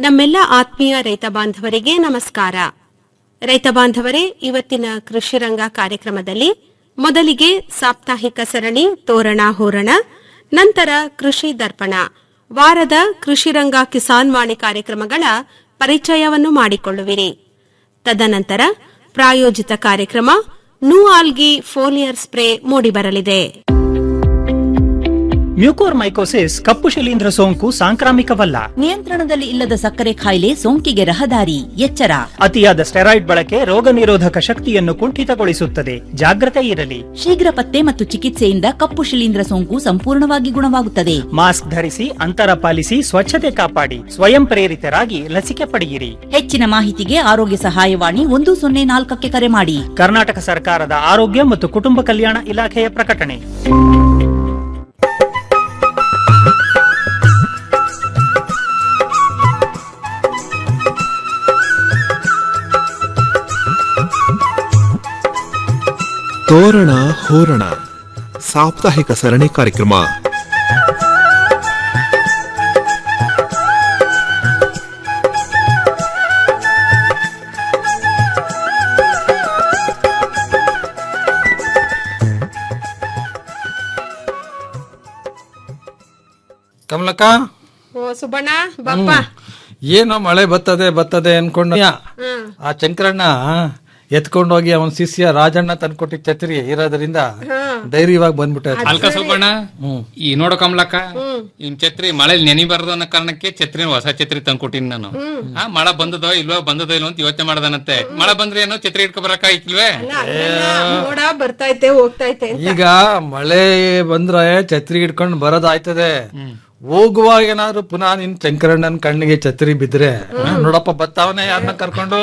ನಮ್ಮೆಲ್ಲ ಆತ್ಮೀಯ ರೈತ ಬಾಂಧವರಿಗೆ ನಮಸ್ಕಾರ ರೈತ ಬಾಂಧವರೇ ಇವತ್ತಿನ ಕೃಷಿರಂಗ ಕಾರ್ಯಕ್ರಮದಲ್ಲಿ ಮೊದಲಿಗೆ ಸಾಪ್ತಾಹಿಕ ಸರಣಿ ತೋರಣ ಹೋರಣ ನಂತರ ಕೃಷಿ ದರ್ಪಣ ವಾರದ ಕೃಷಿರಂಗ ಕಿಸಾನ್ ವಾಣಿ ಕಾರ್ಯಕ್ರಮಗಳ ಪರಿಚಯವನ್ನು ಮಾಡಿಕೊಳ್ಳುವಿರಿ ತದನಂತರ ಪ್ರಾಯೋಜಿತ ಕಾರ್ಯಕ್ರಮ ನೂ ಆಲ್ಗಿ ಫೋಲಿಯರ್ ಸ್ಪ್ರೇ ಮೂಡಿಬರಲಿದೆ ಮ್ಯೂಕೋರ್ಮೈಕೋಸಿಸ್ ಕಪ್ಪು ಶಿಲೀಂಧ್ರ ಸೋಂಕು ಸಾಂಕ್ರಾಮಿಕವಲ್ಲ ನಿಯಂತ್ರಣದಲ್ಲಿ ಇಲ್ಲದ ಸಕ್ಕರೆ ಕಾಯಿಲೆ ಸೋಂಕಿಗೆ ರಹದಾರಿ ಎಚ್ಚರ ಅತಿಯಾದ ಸ್ಟೆರಾಯ್ಡ್ ಬಳಕೆ ರೋಗ ನಿರೋಧಕ ಶಕ್ತಿಯನ್ನು ಕುಂಠಿತಗೊಳಿಸುತ್ತದೆ ಜಾಗ್ರತೆ ಇರಲಿ ಶೀಘ್ರ ಪತ್ತೆ ಮತ್ತು ಚಿಕಿತ್ಸೆಯಿಂದ ಕಪ್ಪು ಶಿಲೀಂಧ್ರ ಸೋಂಕು ಸಂಪೂರ್ಣವಾಗಿ ಗುಣವಾಗುತ್ತದೆ ಮಾಸ್ಕ್ ಧರಿಸಿ ಅಂತರ ಪಾಲಿಸಿ ಸ್ವಚ್ಛತೆ ಕಾಪಾಡಿ ಸ್ವಯಂ ಪ್ರೇರಿತರಾಗಿ ಲಸಿಕೆ ಪಡೆಯಿರಿ ಹೆಚ್ಚಿನ ಮಾಹಿತಿಗೆ ಆರೋಗ್ಯ ಸಹಾಯವಾಣಿ ಒಂದು ಸೊನ್ನೆ ನಾಲ್ಕಕ್ಕೆ ಕರೆ ಮಾಡಿ ಕರ್ನಾಟಕ ಸರ್ಕಾರದ ಆರೋಗ್ಯ ಮತ್ತು ಕುಟುಂಬ ಕಲ್ಯಾಣ ಇಲಾಖೆಯ ಪ್ರಕಟಣೆ ತೋರಣ ಹೋರಣ ಸಾಪ್ತಾಹಿಕ ಸರಣಿ ಕಾರ್ಯಕ್ರಮ ಕಮಲಕ್ಕ ಓ ಸುಬ್ಬಣ್ಣ ಬಪ್ಪ ಏನೋ ಮಳೆ ಬರ್ತದೆ ಬರ್ತದೆ ಅನ್ಕೊಂಡು ಆ ಶಂಕರಣ್ಣ ಎತ್ಕೊಂಡೋಗಿ ಅವನ ಶಿಷ್ಯ ರಾಜಣ್ಣ ತಂದ್ಕೊಟ್ಟಿ ಛತ್ರಿ ಇರೋದ್ರಿಂದ ಧೈರ್ಯವಾಗಿ ಬಂದ್ಬಿಟ್ಟ ಅಲ್ಕ ಸುಬ್ಬಣ್ಣ ಈ ನೋಡೋ ಕಮಲಕ್ಕ ಇನ್ ಛತ್ರಿ ಮಳೆ ನೆನಿಬಾರ್ದು ಅನ್ನೋ ಕಾರಣಕ್ಕೆ ಛತ್ರಿ ಹೊಸ ಛತ್ರಿ ತಂದ್ಕೊಟ್ಟಿನಿ ನಾನು ಆ ಮಳೆ ಬಂದದೋ ಇಲ್ವೋ ಬಂದದೋ ಇಲ್ವೋ ಅಂತ ಯೋಚನೆ ಮಾಡದನಂತೆ ಮಳೆ ಬಂದ್ರೆ ಏನೋ ಛತ್ರಿ ಇಟ್ಕೊ ಬರಕ ಇಲ್ವೇ ಮೋಡ ಬರ್ತೈತೆ ಹೋಗ್ತೈತೆ ಈಗ ಮಳೆ ಬಂದ್ರೆ ಛತ್ರಿ ಹಿಡ್ಕೊಂಡು ಬರೋದಾಯ್ತದೆ ಹೋಗುವಾಗ ಏನಾದ್ರು ಪುನಃ ನಿನ್ ಶಂಕರಣ್ಣನ ಕಣ್ಣಿಗೆ ಛತ್ರಿ ಬಿದ್ರೆ ನೋಡಪ್ಪ ಬತ್ತಾವನೆ ಯಾರನ್ನ ಕರ್ಕೊಂಡು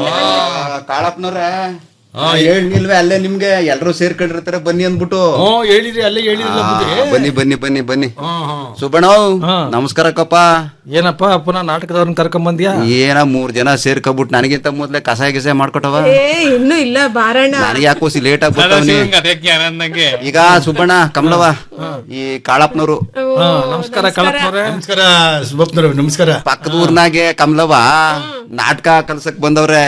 ಕಾಳಪ್ಪನವ್ರೆ ಹೇಳ್ನಿಲ್ವೇ ಅಲ್ಲೇ ನಿಮ್ಗೆ ಎಲ್ರು ಸೇರ್ಕೊಂಡಿರ್ತಾರೆ ಬನ್ನಿ ಅಂದ್ಬಿಟ್ಟು ಹ್ಞೂ ಹೇಳಿರಿ ಅಲ್ಲೇ ಹೇಳಿರಲ್ಲ ಬುದ್ಧಿ ಬನ್ನಿ ಬನ್ನಿ ಬನ್ನಿ ಬನ್ನಿ ಹ್ಮ್ ಹ್ಮ್ ಸುಬ್ಬಣ್ಣ ನಮಸ್ಕಾರಕ್ಕಪ್ಪ ಏನಪ್ಪ ಪುನಃ ನಾಟಕದವ್ರನ್ನ ಕರ್ಕೊಂಡ್ ಬಂದ್ಯಾ ಏನ ಮೂರ್ ಜನ ಸೇರ್ಕೊಬಿಟ್ಟು ನನಗಿಂತ ಮೊದ್ಲೇ ಕಸಾಯ ಗಿಸಾಯ ಮಾಡ್ಕೊಟ್ಟವ ಏ ಇನ್ನೂ ಇಲ್ಲ ಬಾರಣ್ಣ ನನಗೆ ಯಾಕೋಸಿ ಲೇಟ್ ಆಗಿ ಬರ್ತಾವನಿ ಅದೇ ಜ್ಞಾನ ಅಂದಂಗೆ ಈಗ ಸುಬ್ಬಣ್ಣ ಕಮಲವ ಈ ಕಾಳಪ್ಪನವರು ಹಾ, ನಮಸ್ಕಾರ ಕಳಪ್ನವ್ರೆ ನಮಸ್ಕಾರ ಸುಬ್ಬಪ್ಪನವ್ರೆ ನಮಸ್ಕಾರ ಪಕ್ಕದ ಊರ್ನಾಗೆ ಕಮಲವ ನಾಟಕ ಕಲ್ಸಕ್ ಬಂದವ್ರೆ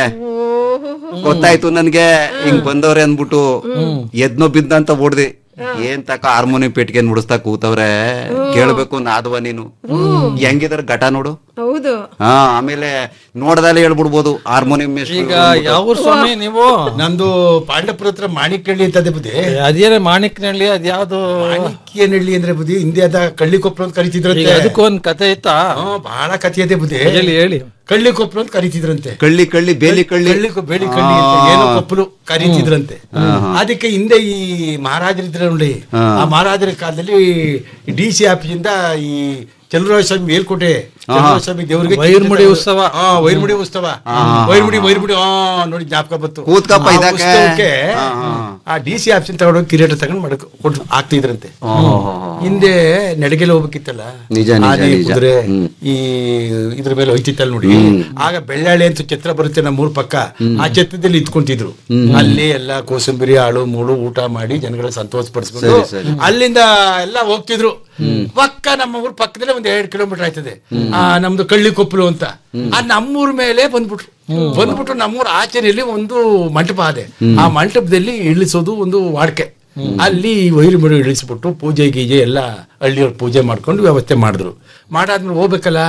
ಗೊತ್ತಾಯ್ತು ನನ್ಗೆ ಹಿಂಗ್ ಬಂದವ್ರೆ ಅಂದ್ಬಿಟ್ಟು ಎದ್ನೋ ಬಿದ್ದ ಅಂತ ಓಡ್ದೆ ಏನ್ ತಕ ಹಾರ್ಮೋನಿಯಂ ಪೆಟ್ಟಿಗೆ ನುಡಿಸ್ತಾ ಕೂತವ್ರೆ ಕೇಳ್ಬೇಕು ನಾದವ ನೀನು ಹೆಂಗಿದಾರ ಘಟ ನೋಡು ಹೌದು ಹಾ ಆಮೇಲೆ ನೋಡ್ದಲ್ಲೇ ಹೇಳ್ಬಿಡ್ಬೋದು ಹಾರ್ಮೋನಿಯಂ ಈಗ ಯಾವ ಸ್ವಾಮಿ ನೀವು ನಂದು ಪಾಂಡಪುರ ಹತ್ರ ಮಾಣಿಕ್ಯಹಳ್ಳಿ ಅಂತದೆ ಬುದ್ಧಿ ಅದೇನೇ ಮಾಣಿಕ್ನಳ್ಳಿ ಅದ್ಯಾವ್ದು ಮಾಣಿಕ್ಯನಹಳ್ಳಿ ಅಂದ್ರೆ ಬುದ್ಧಿ ಹಿಂದೆ ಅದ ಕಳ್ಳಿಕೊಪ್ಪಲು ಅಂತ ಈಗ ಕರಿತಿದ್ರಂತೆ ಅದಕ್ಕೊಂದ್ ಕತೆ ಇತ್ತಾ ಹ್ಮ್, ಬಹಳ ಕಥೆ ಇದೆ ಬುದ್ಧಿ ಹೇಳಿ ಹೇಳಿ ಕಳ್ಳಿಕೊಪ್ಪಲು ಅಂತ ಕರಿತಿದ್ರಂತೆ ಕಳ್ಳಿ ಕಳ್ಳಿ ಬೇಲಿ ಕಳ್ಳಿ ಕಳ್ಳಿ ಬೇಡಿ ಕಳ್ಳಿ ಅಂತ ಏನೋ ಕೊಪ್ಪಲು ಕರೀತಿದ್ರಂತೆ ಅದಕ್ಕೆ ಹಿಂದೆ ಈ ಮಹಾರಾಜರಿದ್ರೆ ನೋಡಿ ಆ ಮಹಾರಾಜರ ಕಾಲದಲ್ಲಿ ಡಿ ಸಿ ಆಫೀಸಿಂದ ಈ ಚಂದ್ರರಾಜ ಸ್ವಾಮಿ ಮೇಲ್ಕೋಟೆ ಚಂದ್ರರಾಜ ಸ್ವಾಮಿ ದೇವರಿಗೆ ವೈರ್ಮುಡಿ ಉತ್ಸವ. ಹಾ ವೈರ್ಮುಡಿ ಉತ್ಸವ ವೈರ್ಮುಡಿ ವೈರ್ಮುಡಿ ಹಾ ನೋಡಿ ಜ್ಞಾಪಕ ಬಂತು ಕೂತ್ಕಪ್ಪ ಆ ಇದಕ್ಕೆ. ಉತ್ಸವಕ್ಕೆ ಹಾ, ಹಾ. ಆ ಡಿ ಸಿ ಆಫೀಸ್ ತಗೊಂಡೋಗಿ ಕಿರೀಟ ತಗೊಂಡು ಮಾಡಕ್ ಕೊಟ್ಟು ಆಗ್ತಿದ್ರಂತೆ ಹಿಂದೆ ನಡಿಗೆಲ್ಲ ಹೋಗ್ಬೇಕಿತ್ತಲ್ಲ ನಿಜ, ನಿಜ, ಆನೆ, ನಿಜ. ಕುದುರೆ ಹ್ಮ್. ಈ ಇದ್ರ ಮೇಲೆ ಹೋಯ್ತಿತ್ತಲ್ಲ ನೋಡಿ ಆಗ ಬೆಳ್ಳಾಳಿ ಅಂತ ಛತ್ರ ಬರುತ್ತೆ ನಮ್ಮ ಮೂರ್ ಪಕ್ಕ ಆ ಛತ್ರದಲ್ಲಿ ಇತ್ಕೊಂತಿದ್ರು ಅಲ್ಲಿ ಎಲ್ಲ ಕೋಸಂಬರಿ ಆಳು ಮೂಳು ಊಟ ಮಾಡಿ ಜನಗಳ ಸಂತೋಷ ಪಡಿಸ್ಕೊಂಡು ಸರಿ, ಸರಿ. ಅಲ್ಲಿಂದ ಎಲ್ಲ ಹೋಗ್ತಿದ್ರು ಪಕ್ಕ ನಮ್ಮ ಊರ್ ಪಕ್ಕದಲ್ಲೇ ಒಂದ್ ಎರಡ್ ಕಿಲೋಮೀಟರ್ ಆಯ್ತದೆ ಆ ನಮ್ದು ಕಳ್ಳಿ ಕೊಪ್ಪಲು ಅಂತ ಆ ನಮ್ಮೂರ್ ಮೇಲೆ ಬಂದ್ಬಿಟ್ರು ಬಂದ್ಬಿಟ್ಟು ನಮ್ಮೂರ್ ಆಚೆಯಲ್ಲಿ ಒಂದು ಮಂಟಪ ಅದೆ ಆ ಮಂಟಪದಲ್ಲಿ ಇಳಿಸೋದು ಒಂದು ವಾಡ್ಕೆ ಅಲ್ಲಿ ವೈರು ಮಡಿ ಇಳಿಸ್ಬಿಟ್ಟು ಪೂಜೆ ಗೀಜೆ ಎಲ್ಲ ಹಳ್ಳಿಯವ್ರು ಪೂಜೆ ಮಾಡ್ಕೊಂಡು ವ್ಯವಸ್ಥೆ ಮಾಡಿದ್ರು ಮಾಡಾದ್ಮೇಲೆ ಹೋಗ್ಬೇಕಲ್ಲ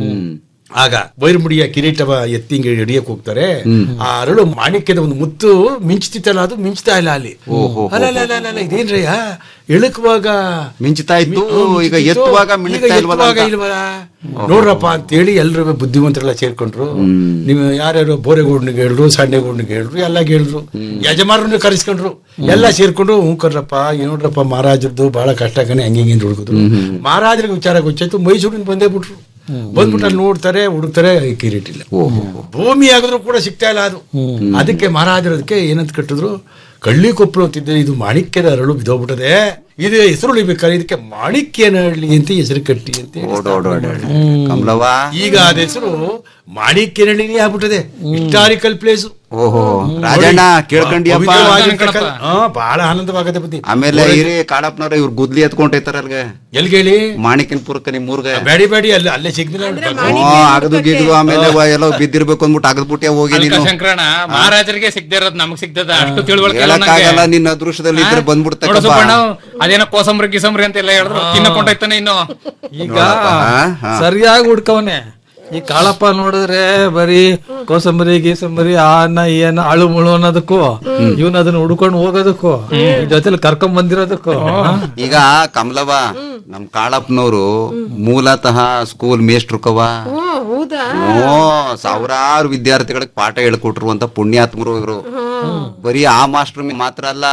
ಆಗ ವೈರ್ಮುಡಿಯ ಕಿರೀಟವ ಎತ್ತಿಂಗೆ ಹಿಡಿಯಕ್ ಹೋಗ್ತಾರೆ ಆ ಅರಳು ಮಾಣಿಕ್ಯದ ಒಂದು ಮುತ್ತು ಮಿಂಚ್ತಿತ್ತಲ್ಲ ಅದು ಮಿಂಚ್ತಾ ಇಲ್ಲ ಅಲ್ಲಿ ಅಲ್ಲ ಅಲ್ಲ ಅಲ್ಲ, ಅಲ್ಲ, ಅಲ್ಲ, ಇದೇನ್ರಯ್ಯ ಇಳಕುವಾಗ ಮಿಂಚ್ತಾ ಇತ್ತು ಹ್ಮ್, ಈಗ ಮಿಂಚಿತ್ತು. ಎತ್ತುವಾಗ ಈಗ ಮಿಣಿಗ್ತಾ ಇಲ್ವಲ್ಲ ಎತ್ತುವಾಗ ಅಂತ. ಇಲ್ವಲ್ಲ ನೋಡ್ರಪ್ಪ ಅಂತೇಳಿ ಎಲ್ರು ಬುದ್ಧಿವಂತರೆಲ್ಲ ಸೇರ್ಕೊಂಡ್ರು ನೀವು ಯಾರ್ಯಾರು ಬೋರೆಗೌಡನಿಗೆ ಹೇಳ್ರು ಸಣ್ಣಗೌಡನಿಗೆ ಹೇಳ್ರು ಎಲ್ಲ ಹೇಳಿದ್ರು ಯಜಮಾನರನ್ನು ಕರೆಸ್ಕೊಂಡ್ರು ಎಲ್ಲ ಸೇರ್ಕೊಂಡು ಹ್ಞೂ ಕರ್ರಪ್ಪ ಏನ್ ನೋಡ್ರಪ್ಪ ಮಹಾರಾಜರದ್ದು ಬಹಳ ಕಷ್ಟ ಕಣೆ ಹಂಗೆ ಹಿಂಗೆ ಹುಡುಗುದು ಮಹಾರಾಜರಿಗೆ ವಿಚಾರ ಗೊತ್ತಾಯ್ತು ಮೈಸೂರಿನ ಬಂದೇ ಬಿಟ್ರು ಬಂದ್ಬಿಟ್ಟು ಅಲ್ಲಿ ನೋಡ್ತಾರೆ ಹುಡುಕ್ತಾರೆ ಕಿರೀಟ ಇಲ್ಲ ಭೂಮಿ ಆಗಿದ್ರು ಕೂಡ ಸಿಗ್ತಾ ಇಲ್ಲ ಅದು ಅದಕ್ಕೆ ಮಹಾರಾಜರು ಅದಕ್ಕೆ ಏನಂತ ಕಟ್ಟಿದ್ರು ಕಳ್ಳಿ ಕೊಪ್ಪಳು ಅಂತಿದ್ದೆ ಇದು ಮಾಣಿಕ್ಯದ ಅರಳು ಬಿದ್ದೋಗ್ಬಿಟ್ಟದೆ ಇದು ಹೆಸರು ಉಳಿಬೇಕಾದ್ರೆ ಇದಕ್ಕೆ ಮಾಣಿಕ್ಯನಹಳ್ಳಿ ಅಂತ ಹೆಸರು ಕಟ್ಟಿ ಅಂತ ಹೇಳಿ ಓಡೋಡೋಡ ಕಮಲವ್ವ ಈಗ ಅದ ಹೆಸರು ಮಾಣಿಕ್ಯನಹಳ್ಳಿನೇ ಆಗ್ಬಿಟ್ಟದೆ ಹಿಸ್ಟಾರಿಕಲ್ ಪ್ಲೇಸ್ ಓಹೋ ರಾಜಣ್ಣ ಕೇಳ್ಕೊಂಡಿಯಪ್ಪ ಪವಿತ್ರವಾಗಿರ್ತಕ್ಕ- ಹಾ, ಬಹಳ ಆನಂದವಾಗದೆ ಬುದ್ಧಿ ಆಮೇಲೆ ಹಿರಿ ಕಾಳಪ್ಪನವ್ರ ಇವ್ರ ಗುದ್ಲಿ ಎತ್ಕೊಂಡೈತಾರ ಅಲ್ಗೆ ಎಲ್ಗೇಳಿ ಮಾಣಿಕ್ಯನ್ಪುರಕ್ಕೆ ನಿಮ್ ಊರ್ಗೆ ಬೇಡಿ ಬೇಡಿ ಅಲ್ಲಿ ಅಲ್ಲೇ ಸಿಗ್ಲಿಲ್ಲ ಹ್ಞೂ ಆಗದು ಗಿದ್ವು ಆಮೇಲೆ ವ- ಎಲ್ಲೋ ಬಿದ್ದಿರ್ಬೇಕು ಅಂದ್ಬಿಟ್ಟು ಅಗದ್ಬಿಟ್ಟೆ ಹೋಗಿ ಅಲ್ಕ ನೀನು ಶಂಕರಣ್ಣ ಮಹಾರಾಜರಿಗೆ ಸಿಗದೆ ಇರೋದು ನಮಗ್ ಸಿಗ್ತದ ಅಷ್ಟು ತಿಳುವಳಿಕೆ ಇಲ್ಲ ನಂಗೆ. ಹೇಳಕ್ಕಾಗಲ್ಲ ನಿನ್ನ ಅದೃಷ್ಟದಲ್ಲಿ ಇದ್ರೆ ನೋಡು ಬಂದ್ಬಿಡ್ತಕ್ಕಪ್ಪ ಸುಬ್ಬಣ್ಣ ಅದೇನೋ ಕೋಸಂಬರಿ ಗಿಸಂಬರಿ ಅಂತ ಎಲ್ಲ ಹೇಳಿದ್ರು ತಿನ್ನಕೊಂಡೈತಾನೆ ಇನ್ನು ಈಗ ನೋಡಪ್ಪ, ಹಾ. ಸರಿಯಾಗಿ ಹುಡ್ಕವನೆ ಈ ಕಾಳಪ್ಪ ನೋಡಿದ್ರೆ ಬರೀ ಕೋಸಂಬರಿ ಗೀಸಂಬರಿ ಆ ಅನ್ನ ಈ ಅನ್ನ ಅಳು ಮುಳು ಅನ್ನೋದಕ್ಕೂ ಇವನ್ ಅದನ್ನ ಹುಡ್ಕೊಂಡು ಹೋಗೋದಕ್ಕೂ ಜೊತೆಲಿ ಕರ್ಕೊಂಡ್ ಬಂದಿರೋದಕ್ಕೂ ಈಗ ಕಮಲವ ನಮ್ ಕಾಳಪ್ಪನವರು ಮೂಲತಃ ಸ್ಕೂಲ್ ಮೇಷ್ಟ್ರುಕವ ಓ ಹೌದಾ ಓ ಸಾವಿರಾರು ವಿದ್ಯಾರ್ಥಿಗಳಿಗೆ ಪಾಠ ಹೇಳ್ಕೊಟ್ರು ಅಂತ ಪುಣ್ಯಾತ್ಮರು ಇವರು ಬರೀ ಆ ಮಾಸ್ಟರ್ ಮಾತ್ರ ಅಲ್ಲ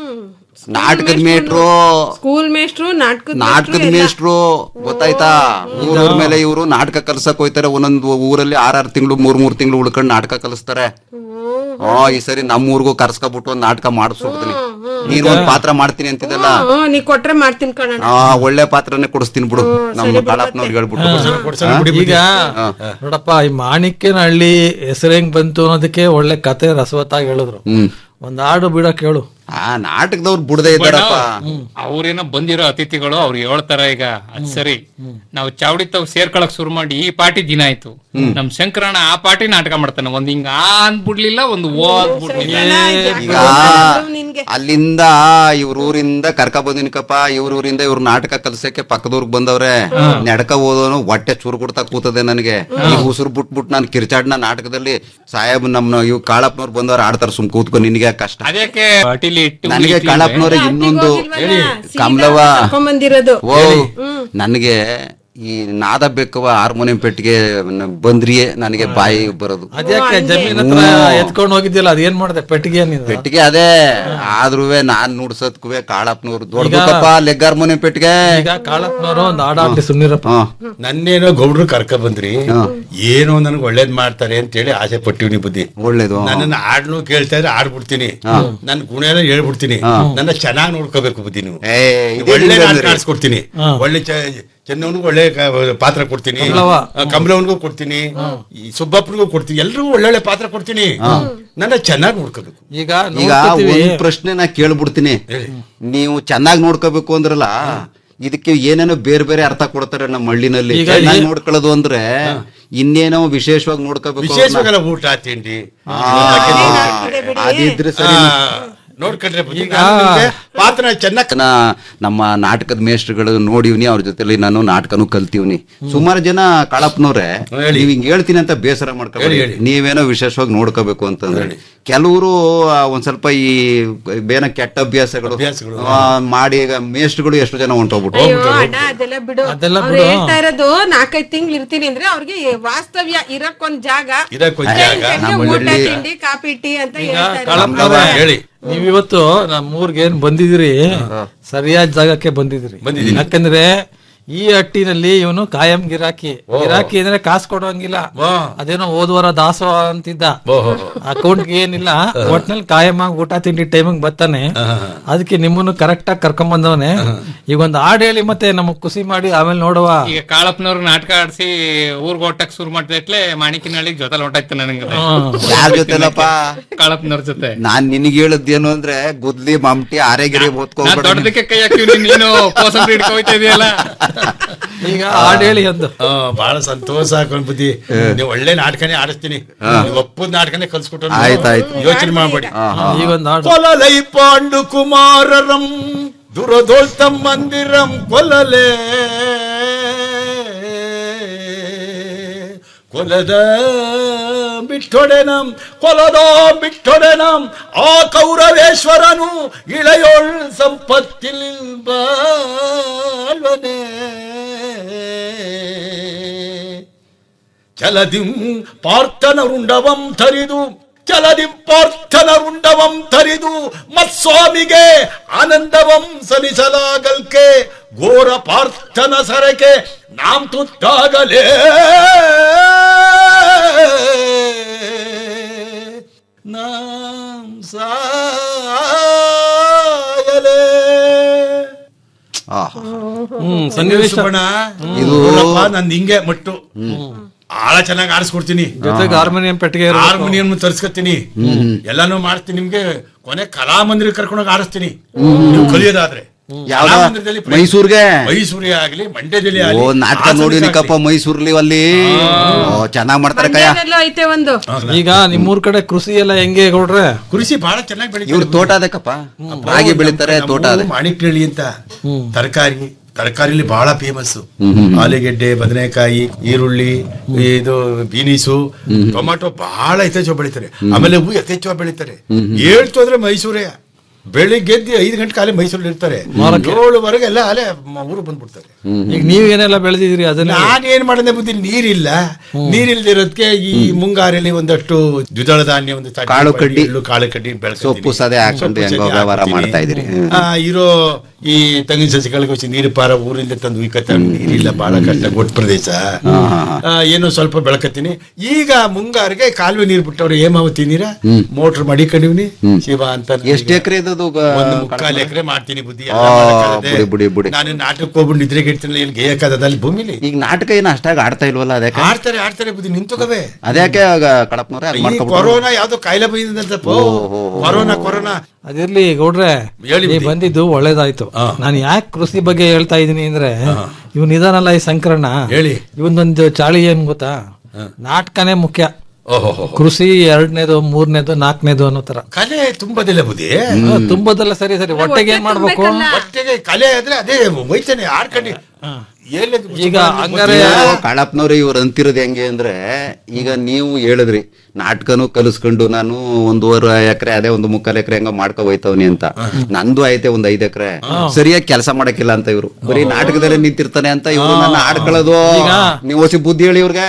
ನಾಟಕದ ಮೇಟ್ರು ಸ್ಕೂಲ್ ಮೇಷ್ಟ್ರು ನಾಟಕದ ನಾಟಕದ ಮೇಷ್ಟ್ರು ಗೊತ್ತಾಯ್ತಾ ಊರವ್ರ ಮೇಲೆ ಇವರು ನಾಟಕ ಕಲ್ಸಕ್ ಹೋಯ್ತಾರೆ ಒಂದೊಂದು ಊರಲ್ಲಿ ಆರಾರು ತಿಂಗಳು ಮೂರ್ ಮೂರ್ ತಿಂಗಳು ಉಳ್ಕೊಂಡು ನಾಟಕ ಕಲಿಸ್ತಾರೆ ಹಾ ಈ ಸರಿ ನಮ್ಮ ಊರ್ಗೂ ಕರ್ಸ್ಕೊಬಿಟ್ಟು ಒಂದ್ ನಾಟಕ ಮಾಡಿಸ್ಬಿಡ್ತೀನಿ ನೀನು ಒಂದ್ ಪಾತ್ರ ಮಾಡ್ತೀನಿ ಅಂತಿದ್ದಲ್ಲ ಹ್ಮ್ ನೀ ಕೊಟ್ರೆ ಮಾಡ್ತೀನಿ ಕಣ ಆ ಒಳ್ಳೆ ಪಾತ್ರನೇ ಕೊಡಿಸ್ತೀನಿ ಬಿಡು ನಮ್ಮ ಕಾಳಪ್ಪನವ್ರಿಗೆ ಹೇಳ್ಬಿಟ್ಟು ಈಗ ನೋಡಪ್ಪ ಈ ಮಾಣಿಕ್ಯನಹಳ್ಳಿ ಹೆಸರು ಹೆಂಗ್ ಬಂತು ಅನ್ನೋದಕ್ಕೆ ಒಳ್ಳೆ ಕತೆ ರಸವತ್ತಾಗಿ ಹೇಳಿದ್ರು ಹ್ಮ್ ಒಂದ್ ಹಾಡು ಬಿಡಕ್ ಹೇಳು ಆ ನಾಟಕದವ್ರು ಬುಡದೆ ಇದ್ದಾರಪ್ಪ ಅವ್ರೇನೋ ಬಂದಿರೋ ಅತಿಥಿಗಳು ಅವ್ರು ಹೇಳ್ತಾರ ಈಗ ಅದ್ ಸರಿ ನಾವು ಚಾವಡಿ ತಾವ್ ಸೇರ್ಕೊಳಕ್ ಶುರು ಮಾಡಿ ಈ ಪಾರ್ಟಿ ದಿನ ಆಯ್ತು ನಮ್ ಶಂಕರಣ್ಣ ಆ ಪಾರ್ಟಿ ನಾಟಕ ಮಾಡ್ತಾನೆ ಒಂದ್ ಹಿಂಗ ಆ ಅಂದ್ಬಿಡ್ಲಿಲ್ಲ ಒಂದು ಓ ಅಂದ್ಬಿಡ್ಲಿಲ್ಲ ಈಗ ಅಲ್ಲಿಂದ ಇವ್ರ ಊರಿಂದ ಕರ್ಕ ಬಂದಿನಿಕಪ್ಪ ಇವ್ರ ಊರಿಂದ ಇವ್ರ ನಾಟಕ ಕಲ್ಸಕ್ಕೆ ಪಕ್ಕದವ್ರಿಗೆ ಬಂದವ್ರೆ ನಡ್ಕ ಹೋದವನು ಹೊಟ್ಟೆ ಚೂರು ಕೊಡ್ತಾ ಕೂತದೆ ನನಗೆ ಈ ಉಸಿರು ಬಿಟ್ಬಿಟ್ಟು ನಾನು ಕಿರ್ಚಾಡ್ನ ನಾಟಕದಲ್ಲಿ ಸಾಹೇಬ್ ನಮ್ಮ ಇವ್ ಕಾಳಪ್ಪನವ್ರು ಬಂದವ್ರು ಆಡ್ತಾರ ಸುಮ್ ಕೂತ್ಕೊಂಡು ನಿನಗೆ ಯಾಕ್ ಕಷ್ಟ ಅದಕ್ಕೆ ಅಟಿಲಿ ಇಟ್ಟು ನನಗೆ ಕಾಳಪ್ಪನವ್ರೆ ಇನ್ನೊಂದು ಕಮಲವ ಬಂದಿರೋದು ಓ ನನಗೆ ಈ ನಾದ ಬೇಕವ ಹಾರ್ಮೋನಿಯಂ ಪೆಟ್ಟಿಗೆ ನ- ಬಂದ್ರಿಯೇ ನನಗೆ ಬಾಯಿ ಬರೋದು ಅದ್ಯಾಕೆ ಜಮೀನ್ ಹತ್ರ ಎತ್ಕೊಂಡು ಹೋಗಿದ್ದಿಲ್ಲ ಅದೇನ್ ಮಾಡಿದೆ ಪೆಟ್ಟಿಗೆ ನೀನು ಪೆಟ್ಟಿಗೆ ಅದೇ ಆದ್ರೂ ನಾನ್ ನುಡ್ಸೋದ್ಕುವೆ ಕಾಳಪ್ಪನವ್ರು ದೊಡ್ಡದಪ್ಪ ಲೆಗ್ ಹಾರ್ಮೋನಿಯಂ ಪೆಟ್ಟಿಗೆ ಈಗ ಕಾಳಪ್ಪನವರು ಒಂದ್ ಹಾಡ ಹಾಕ್ಲಿ ಸುಮ್ನಿರಪ್ಪ ಹಾ ನನ್ನೇನೋ ಗೌಡ್ರು ಕರ್ಕ ಬಂದ್ರಿ ಏನೋ ನನಗೆ ಒಳ್ಳೇದ್ ಮಾಡ್ತಾರೆ ಅಂತೇಳಿ ಆಸೆ ಪಟ್ಟಿವ್ನಿ ಬುದ್ಧಿ ಒಳ್ಳೇದು ನನ್ನನ್ನ ಹಾಡ್ನು ಕೇಳ್ತಾ ಇದ್ರೆ ಆಡ್ಬಿಡ್ತೀನಿ ನನ್ ಗುಣ ಎಲ್ಲ ಹೇಳ್ಬಿಡ್ತೀನಿ ನನ್ನ ಚೆನ್ನಾಗಿ ನೋಡ್ಕೋಬೇಕು ಬುದ್ಧಿ ನೀವು ಏ ಇದೇ ಒಳ್ಳೆ ನಿಮ್ದು ನಾಟಕ ಅಂದ್ರೆ. ಆಡ್ಸ್ಕೊಡ್ತೀನಿ ಒಳ್ಳೆ ಚೆನ್ನವನಿಗೂ ಒಳ್ಳೆ ಕ- ಪಾತ್ರ ಕೊಡ್ತೀನಿ ಕಮಲವನ್ಗೂ ಕೊಡ್ತೀನಿ ಈ ಸುಬ್ಬಪ್ಪನಿಗೂ ಕೊಡ್ತೀನಿ ಎಲ್ರಿಗೂ ಒಳ್ಳೊಳ್ಳೆ ಪಾತ್ರ ಕೊಡ್ತೀನಿ ನನ್ನ ಚೆನ್ನಾಗಿ ನೋಡ್ಕೋಬೇಕು ಈಗ ಈಗ ನೋಡ್ಕೊತೀವಿ. ಒಂದ್ ಪ್ರಶ್ನೆ ನಾ ಕೇಳ್ಬಿಡ್ತೀನಿ ನೀವು ಚೆನ್ನಾಗಿ ನೋಡ್ಕೋಬೇಕು ಅಂದ್ರಲ್ಲ ಇದಕ್ಕೆ ಏನೇನೋ ಬೇರೆ ಬೇರೆ ಅರ್ಥ ಕೊಡ್ತಾರೆ ನಮ್ಮ ಹಳ್ಳಿನಲ್ಲಿ ಈಗ ಚೆನ್ನಾಗಿ ಈ- ನೋಡ್ಕೊಳ್ಳೋದು ಅಂದ್ರೆ ಇನ್ನೇನೋ ವಿಶೇಷವಾಗಿ ನೋಡ್ಕೋಬೇಕು ಅವ್ರ್ನ. ವಿಶೇಷವಾಗಲ್ಲ ಊಟ ತಿಂಡಿ ಆ, ಅದಿದ್ರೆ ಸರಿ ಆ, ನೋಡ್ಕೊಂಡ್ರೆ ಬುದ್ಧಿ. ನಾನು ನಿಮ್ಗೆ ಪಾತ್ರ ಚೆನ್ನಾಗಿ ನಾ- ನಮ್ಮ ನಾಟಕದ ಮೇಷ್ಟ್ರುಗಳು ನೋಡಿವ್ನಿ ಅವ್ರ ಜೊತೆಲಿ ನಾನು ನಾಟಕನು ಕಲ್ತೀವ್ನಿ ಸುಮಾರು ಜನ ಕಾಳಪ್ಪನವ್ರೆ ಹೇಳಿ. ನೀವ್ ಹಿಂಗ್ ಹೇಳ್ತೀನಿ ಅಂತ ಬೇಸರ ಮಾಡ್ಕೊಳ್ಳಿ ಹೇಳಿ, ಹೇಳಿ. ನೀವೇನೋ ವಿಶೇಷವಾಗಿ ನೋಡ್ಕೋಬೇಕು ಅಂತಂದ್ರೆ ಕೆಲವರು ಒಂದ್ ಸ್ವಲ್ಪ ಈ ಬೇನ ಕೆಟ್ಟ ಅಭ್ಯಾಸಗಳು ಅಭ್ಯಾಸಗಳು. ಆ, ಮಾಡಿ ಈಗ ಮೇಷ್ಟ್ರುಗಳು ಎಷ್ಟು ಜನ ಹೊಂಟೋಗ್ಬಿಟ್ಟು ಅಯ್ಯೋ ಅಣ್ಣ ಅದೆಲ್ಲ ಬಿಡು ಅದೆಲ್ಲ ಅವ್ರು ಬಿಡು. ಹೇಳ್ತಾ ಇರೋದು ನಾಲ್ಕೈದ್ ತಿಂಗಳು ಇರ್ತೀನಿ ಅಂದ್ರೆ ಅವ್ರಿಗೆ ವಾಸ್ತವ್ಯ ಇರಕ್ ಒಂದ್ ಜಾಗ ಇರಕ್ ಒಂದ್ ಟೈಮ್ ಜಾಗ. ಟೈಮ್ಗೆ ನಮ್ಮ ಊಟ ಹಳ್ಳಿ- ತಿಂಡಿ ಕಾಫಿ ಟೀ ಅಂತ ಈಗ ಹೇಳ್ತಾ ಇರೋದು. ಕಾಳಪ್ಪನವ್ರೆ, ಹೇಳಿ. ನೀವಿವತ್ತು ನಮ್ಮ ಊರ್ಗೆ ಏನ್ ಬಂದಿದಿರಿ ಸರಿಯಾದ ಜಾಗಕ್ಕೆ ಬಂದಿದಿರಿ ಬಂದಿದೀನಿ. ಯಾಕಂದ್ರೆ ಈ ಹಟ್ಟಿನಲ್ಲಿ ಇವನು ಕಾಯಂ ಗಿರಾಕಿ ಗಿರಾಕಿ ಅಂದ್ರೆ ಕಾಸು ಕೊಡೋಂಗಿಲ್ಲ ಅದೇನೋ ಹೋದ್ವಾರ ದಾಸೋಹ ಅಂತಿದ್ದ ಅಕೌಂಟ್ ಏನಿಲ್ಲ ಒಟ್ನಲ್ಲಿ ಕಾಯಂ ಆಗಿ ಊಟ ತಿಂಡಿ ಟೈಮಿಗೆ ಬರ್ತಾನೆ ಅದಕ್ಕೆ ನಿಮ್ಮನ್ನು ಕರೆಕ್ಟ್ ಆಗಿ ಕರ್ಕೊಂಡ್ ಬಂದವನೆ ಈಗ ಒಂದು ಹಾಡು ಹೇಳಿ ಮತ್ತೆ ನಮಗ್ ಖುಷಿ ಮಾಡಿ ಆಮೇಲೆ ನೋಡುವ ಈಗ ಕಾಳಪ್ಪನವ್ರು ನಾಟಕ ಆಡ್ಸಿ ಊರ್ಗ್ ಹೊಟ್ಟಕ್ ಶುರು ಮಾಡ್ತಿಟ್ಲೆ ಮಾಣಿಕಿನಹಳ್ಳಿ ಜೊತೆ ಹೊಂಟಾಯ್ತು ನನಗೆ ಯಾರ ಜೊತೆಲಪ್ಪ ಕಾಳಪ್ಪನವ್ರ ಜೊತೆ ನಾನ್ ನಿನಗೆ ಹೇಳದ್ದೇನು ಅಂದ್ರೆ ಗುದ್ಲಿ ಮಮ್ಟಿ ಆರೆಗಿರಿ ನಾನ್ ಓದ್ಕೋಬೇಡ ದೊಡ್ಡದಕ್ಕೆ ಕೈ ಹಾಕಿವ್ನಿ ನೀನು ಕೋಸಂಬರಿ ಹಿಡ್ಕೋಯ್ತಾ ಇದೆಯಲ್ಲ ಈಗ ಹಾಡು ಹೇಳಿ ಅಂದು ಆ, ಬಹಳ ಸಂತೋಷ ಆಕೊಂಡ್ ಬುದ್ಧಿ ನೀವು ಒಳ್ಳೆ ನಾಟಕನೇ ಆಡಿಸ್ತೀನಿ ನೀವು ಒಪ್ಪದ ನಾಟಕನೇ ಕಲ್ಸ್ಕೊಟ್ಟು ಆಯ್ತಾಯ್ತು. ಯೋಚನೆ ಮಾಡ್ಬೇಡಿ ಈಗ ಒಂದು ಹಾಡು ಕೊಲಲೈ ಪಾಂಡು ಕುಮಾರರಂ ದುರದೋಳ್ತಂ ಮಂದಿರಂ ಕೊಲಲೆ ಕೊಲದ ಬಿಟ್ಟೊಡೆನಂ ಕೊಲದ ಬಿಟ್ಟೊಡೆನಂ ಆ ಕೌರವೇಶ್ವರನು ಇಳೆಯೋಳ್ ಸಂಪತ್ತಿಲ್ ಬಾಳ್ವನೆ ಚಲದಿಂ ಪಾರ್ಥನ ರುಂಡವಂ ತರಿದು ಚಲದಿಂ ಪಾರ್ಥನ ರುಂಡವಂ ತರಿದು ಮತ್ಸ್ವಾಮಿಗೆ ಆನಂದವಂ ಸಲಿಸಲಾಗಲ್ಕೆ ಘೋರ ಪಾರ್ಥನ ಸರಕೆ ನಾಂ ತುತ್ತಾಗಲೇ ನಾಂ ಸಾಯಲೇ ಆಹಾ. ಹ್ಮ್ ಸನ್ನಿವೇಶ ಸುಬ್ಬಣ್ಣ ಇದು- ನೋಡಪ್ಪ, ನಂದ್ ಹಿಂಗೆ ಮಟ್ಟು ಬಹಳ ಚೆನ್ನಾಗಿ ಆರಿಸ್ಕೊಡ್ತೀನಿ ಜೊತೆಗೆ ಹಾರ್ಮೋನಿಯಂ ಪೆಟ್ಟಿಗೆ ಇರ್ಬೇಕು. ಹಾರ್ಮೋನಿಯಂ ತರಿಸ್ಕೊತೀನಿ ಎಲ್ಲಾನು ಮಾಡ್ತೀನಿ ನಿಮ್ಗೆ ಕೊನೆ ಕಲಾಮಂದಿರ ಕರ್ಕೊಂಡೋಗಿ ಆರಿಸ್ತೀನಿ ನೀವು ಕಲಿಯೋದಾದ್ರೆ ಯಾವ್ದ ಕಲಾಮಂದಿರದಲ್ಲಿ ಪ್ರತಿ- ಮೈಸೂರ್ಗೆ ಮೈಸೂರಿಗೆ ಆಗ್ಲಿ ಮಂಡ್ಯದಲ್ಲಿ ಓ ಆಗ್ಲಿ ನಾಟಕ ಹಾಸನಕ್ಕೆ ನೋಡಿನಿಕಪ್ಪ ಆಗ್ಲಿ. ಮೈಸೂರ್ಲಿ ಅಲ್ಲಿ ಓ ಚೆನ್ನಾಗ್ ಮಾಡ್ತಾರೆ ಕಯ್ಯ ಮಂಡ್ಯದಲ್ಲೂ ಐತೆ ಒಂದು ಈಗ ನಿಮ್ಮೂರ್ ಕಡೆ ಕೃಷಿ ಎಲ್ಲ ಹೆಂಗೆ ಕೊಡ್ರೆ ಕೃಷಿ ಬಹಳ ಚೆನ್ನಾಗಿ ಬೆಳೀತಾರೆ ಇವ್ರ ತೋಟ ಅದಕ್ಕಪ್ಪ ರಾಗಿ ಬೆಳಿತಾರೆ ತೋಟ ಅದೇ ಮಾಣಿಕ್ನಳ್ಳಿ ಅಂತ ತರಕಾರಿ ತರಕಾರಿಲಿ ಬಹಳ ಫೇಮಸ್ ಆಲೂಗೆಡ್ಡೆ ಬದನೆಕಾಯಿ ಈರುಳ್ಳಿ ಇದು ಬೀನೀಸು ಟೊಮಾಟೊ ಬಹಳ ಯಥೇಚ್ಛವಾಗಿ ಬೆಳಿತಾರೆ ಆಮೇಲೆ ಹೂ ಯಥೇಚ್ಛವಾಗಿ ಬೆಳಿತಾರೆ ಹೇಳ್ತು ಅಂದ್ರೆ ಮೈಸೂರೇ ಬೆಳಿಗ್ಗೆ ಎದ್ದು ಐದು ಗಂಟೆ ಕಾಲೇ ಮೈಸೂರಲ್ಲಿ ಇರ್ತಾರೆ ಏಳುವರೆಗೆ ಎಲ್ಲ ಅಲ್ಲೇ ಮ- ಊರು ಬಂದ್ಬಿಡ್ತಾರೆ ಈಗ ನೀವ್ ಏನೆಲ್ಲ ಬೆಳೆದಿದ್ರಿ ಅದನ್ನ ನಾನೇನ್ ಮಾಡಿದೆ ಬುದ್ಧಿ ನೀರಿಲ್ಲ ನೀರಿಲ್ದಿರೋದಕ್ಕೆ ಈ ಮುಂಗಾರಲ್ಲಿ ಒಂದಷ್ಟು ದ್ವಿದಳ ಧಾನ್ಯ ಒಂದು ತಟ್ಟೆ ಕಾಳು ಪಟ್ಟಿ, ಕಡ್ಡಿ, ಎಳ್ಳು ಕಾಳು ಕಡ್ಡಿ ಬೆಳ್ಕೊತೀನಿ. ಸೊಪ್ಪು ಸದೆ ಹಾಕೊಂಡು ಸೊಪ್ಪು ಹೆಂಗೋ ಸದೆ ವ್ಯವಹಾರ ಹಾಕ್ತೀನಿ. ಮಾಡ್ತಾ ಇದ್ದೀರಿ. ಹ್ಮ್. ಆ, ಇರೋ ಈ ತೆಂಗಿನ ಸಸಿಗಳಿಗೆ వచ్చి ನೀರು ಪಾರ ಊರಿಂದ ತಂದು ಉಯ್ಕತ್ತಾರೆ ನೀರಿಲ್ಲ ಬಹಳ ಕಷ್ಟ ಗೊಟ್ಟ ಪ್ರದೇಶ ಆ, ಏನೋ ಸ್ವಲ್ಪ ಬೆಳಕತ್ತೀನಿ ಈಗ ಮುಂಗಾರಿಗೆ ಕಾಲುವೆ ನೀರು ಬಿಟ್ಟವ್ರೆ ಹೇಮಾವತಿ ನೀರ ಮೋಟರ್ ಮಡಿಕೊಂಡಿವ್ನಿ ಶಿವ ಅಂತ ಎಷ್ಟ್ ಎಕರೆ ಇದ್ದದು ಒಂದು ಮುಕ್ಕಾಲು ಎಕರೆ ಮಾಡ್ತೀನಿ ಬುದ್ಧಿ ಎಲ್ಲ ಆ, ಮಾಡಕ್ಕಾಗದೆ. ಬುಡಿ, ಬುಡಿ, ಬುಡಿ. ನಾನು ನಾಟಕಕ್ಕೆ ಹೋಗ್ಬಿಟ್ಟು ನಿದ್ರೆಗೆ ಇಡ್ತೀನಿ ಇಲ್ಲಿ ಗೇಯಕ್ಕಾಗದ ಅಲ್ಲಿ ಭೂಮಿಲಿ ಈಗ ನಾಟಕ ಏನು ಅಷ್ಟಾಗ ಆಡ್ತಾ ಇಲ್ವಲ್ಲ ಅದಕ್ಕೆ ಆಡ್ತಾರೆ ಆಡ್ತಾರೆ ಬುದ್ಧಿ ನಿಂತುಕವೆ ಅದ್ಯಾಕೆ ಕಡಪ್ನವ್ರೆ ಹಂಗ್ ಈ ಮಾಡ್ಕೊಬಿಟ್ರು ಕೊರೋನಾ ಯಾವ್ದೋ ಕಾಯಿಲೆ ಬಂದಿದಂತಪ್ಪ ಕೊರೋನಾ ಕೊರೋನಾ ಅದಿರ್ಲಿ ಗೌಡ್ರೆ ಹೇಳಿ ನೀವ್ ಬಿಡಿ. ಬಂದಿದ್ದು ಒಳ್ಳೇದಾಯ್ತು ನಾನು ಯಾಕೆ ಕೃಷಿ ಬಗ್ಗೆ ಹೇಳ್ತಾ ಇದೀನಿ ಅಂದ್ರೆ ಇವ್ ನಿಧಾನಲ್ಲ ಈ ಸಂಕರಣ ಹೇಳಿ. ಇವನೊಂದು ಚಾಳಿ ಏನ್ ಗೊತ್ತಾ ನಾಟಕನೇ ಮುಖ್ಯ ಓಹೋ ಕೃಷಿ ಎರಡನೇದು ಮೂರನೇದು ನಾಲ್ಕನೇದು ಅನ್ನೋ ತರ ಕಲೆ ತುಂಬದಿಲ್ಲ ಬುದ್ಧಿ ಆ, ತುಂಬದಲ್ಲ ಸರಿ ಸರಿ ಹೊಟ್ಟೆಗೆ ಏನ್ ಮಾಡ್ಬೇಕು ಹೊಟ್ಟೆಗೆ ಕಲೆ ಆದ್ರೆ ಅದೇ ಹೋಯ್ತಾನೆ ಆಡ್ಕಂಡಿ ಎಲ್ಲದು ಈಗ ಹಂಗಾರೆ ಕಾಳಪ್ಪನವ್ರೆ ಇವ್ರು ಅಂತಿರೋದು ಹೆಂಗೆ ಅಂದ್ರೆ ಈಗ ನೀವು ಹೇಳಿದ್ರಿ ನಾಟಕನು ಕಲಿಸ್ಕೊಂಡು ನಾನು ಒಂದೂವರೆ ಎಕರೆ ಅದೇ ಒಂದು ಮುಕ್ಕಾಲು ಎಕರೆ ಹೆಂಗ ಮಾಡ್ಕೊ ಹೋಯ್ತವ್ನಿ ಅಂತ ನಂದು ಐತೆ ಒಂದ್ ಐದ್ ಎಕರೆ ಸರಿಯಾಗಿ ಕೆಲಸ ಮಾಡಕ್ಕಿಲ್ಲ ಅಂತ ಇವ್ರು ಬರೀ ನಾಟಕದಲ್ಲೇ ನಿಂತಿರ್ತಾನೆ ಅಂತ ಇವ್ರು ನನ್ನ ಆಡ್ಕೊಳ್ಳೋದು ನೀವು ಹೊಸಿ ಬುದ್ಧಿ ಹೇಳಿ ಇವ್ರಿಗೆ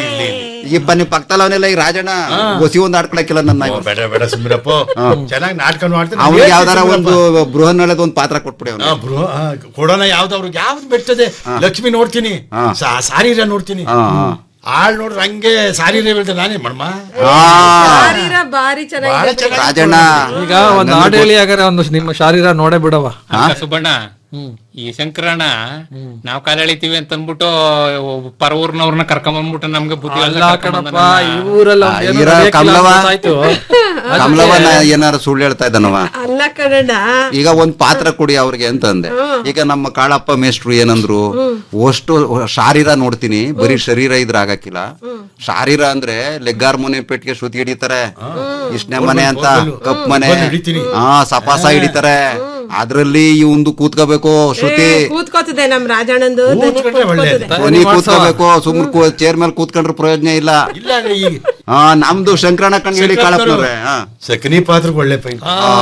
ಈಗಪ್ಪ ನೀವು ಪಕ್ಕದಲ್ಲಿ ಅವನೆಲ್ಲ ಈ ರಾಜಣ್ಣ ಹೊಸಿ ಒಂದ್ ಆಡ್ಕೊಳಕ್ಕಿಲ್ಲ ನನ್ನ ಓ, ಬೇಡ ಬೇಡ ಸುಮ್ಮಿರಪ್ಪ ಚೆನ್ನಾಗಿ ನಾಟಕ ಮಾಡ್ತಾನೆ ಅವ್ನಿಗೆ ಯಾವ್ದಾರ ಒಂದು ಬೃಹನ್ನಳದ ಒಂದು ಪಾತ್ರ ಕೊಟ್ಬಿಡಿ ಅವ್ನು ಆ, ಬೃಹ- ಆ, ಕೊಡೋಣ ಯಾವ್ದು ಅವ್ರಿಗೆ ಯಾವ್ದು ಬೆಟ್ಟದೆ ಲಕ್ಷ್ಮಿ ನೋಡ್ತೀನಿ ಸಾ- ಸಾರೀರ ನೋಡ್ತೀನಿ ಆಳ್ ನೋಡ್ರಿ ಹಂಗೆ ಸಾರೀರ ಹೇಳ್ದೆ ನಾನೇ ಮಣ್ಮ ಶಾರೀರ ಬಾರಿ ಬಹಳ ಚೆನ್ನಾಗಿದೆ ಚೆನ್ನಾಗಿ ರಾಜಣ್ಣ ಈಗ ಒಂದ್ ಹಾಡು ಹೇಳಿ ಹಾಗಾರೆ ಒಂದು ನಿಮ್ಮ ಶಾರೀರ ನೋಡೇ ಬಿಡವ ಅಲ್ಲ ಸುಬ್ಬಣ್ಣ ಈ ಶಂಕರಣ್ಣ ನಾವ್ ಕಾಲ ಎಳಿತೀವಿ ಅಂತ ಅಂದ್ಬಿಟ್ಟು ಪರ ಊರ್ನವ್ರನ್ನ ಕರ್ಕೊಂಡ್ ಬಂದ್ಬಿಟ್ಟು ನಮ್ಗೆ ಬುದ್ಧಿ ಅಲ್ಲ ಹೇಳ್ದ ಕರ್ಕೊಂಡ್ ಕಣಪ್ಪ ಬಂದಾನ. ಈ ಊರಲ್ಲಿ ಆ, ಏನೋ ಇರ ನಡೆಯಕ್ಕಿಲ್ಲ ಕಮಲವ. ಅಂತ ಆಯ್ತು. ಕಮಲವನ ಏನಾರ ಸುಳ್ಳು ಹೇಳ್ತಾ ಇದ್ದಾನವ ಅಲ್ಲ ಕನ್ನಡ ಈಗ ಒಂದ್ ಪಾತ್ರ ಕೊಡಿ ಅವ್ರಿಗೆ ಅಂತಂದೆ ಈಗ ನಮ್ಮ ಕಾಳಪ್ಪ ಮೇಷ್ಟ್ರು ಏನಂದ್ರು ಅಷ್ಟು ಶಾರೀರ ನೋಡ್ತೀನಿ ಬರೀ ಶರೀರ ಇದ್ರ ಆಗಕ್ಕಿಲ್ಲ ಶಾರೀರ ಅಂದ್ರೆ ಲೆಗ್ಗಾರ್ ಮನೆ ಪೆಟ್ಟಿಗೆ ಶ್ರುತಿ ಹಿಡಿತಾರೆ ಇಷ್ಟನೇ ಮನೆ ಅಂತ ಕಪ್ ಮನೆ ಬೋರ್ವೆಲ್ ಹಿಡಿತೀನಿ. ಹಾ ಸಪಾಸ ಹಿಡಿತಾರೆ ಅದ್ರಲ್ಲಿ ಈ ಒಂದು ಕೂತ್ಕೋಬೇಕು ಶ್ರುತಿ ಕೂತ್ಕೋತದೆ ನಮ್ ರಾಜಣ್ಣಂದು ದನಿ ಕೂತ್ಕೊಂಡ್ರೆ ಒಳ್ಳೇದು. ಕೂತ್ಕೋತದೆ. ಧ್ವನಿ ಕೂತ್ಕೋಬೇಕು ಸುಮ್ನೆ ಚೇರ್ ಮೇಲೆ ಕೂತ್ಕೊಂಡ್ರೆ ಪ್ರಯೋಜನ ಇಲ್ಲ ಇಲ್ಲ ಈಗ ಹಾ ನಮ್ದು ಶಂಕರಣ್ಣ ಕಣ್ ಹೇಳಿ ಕಾಳಪ್ಪನವ್ರೆ ಹಾ ಸಕನಿ ಪಾತ್ರಕ್ಕೆ ಒಳ್ಳೆ ಪೈ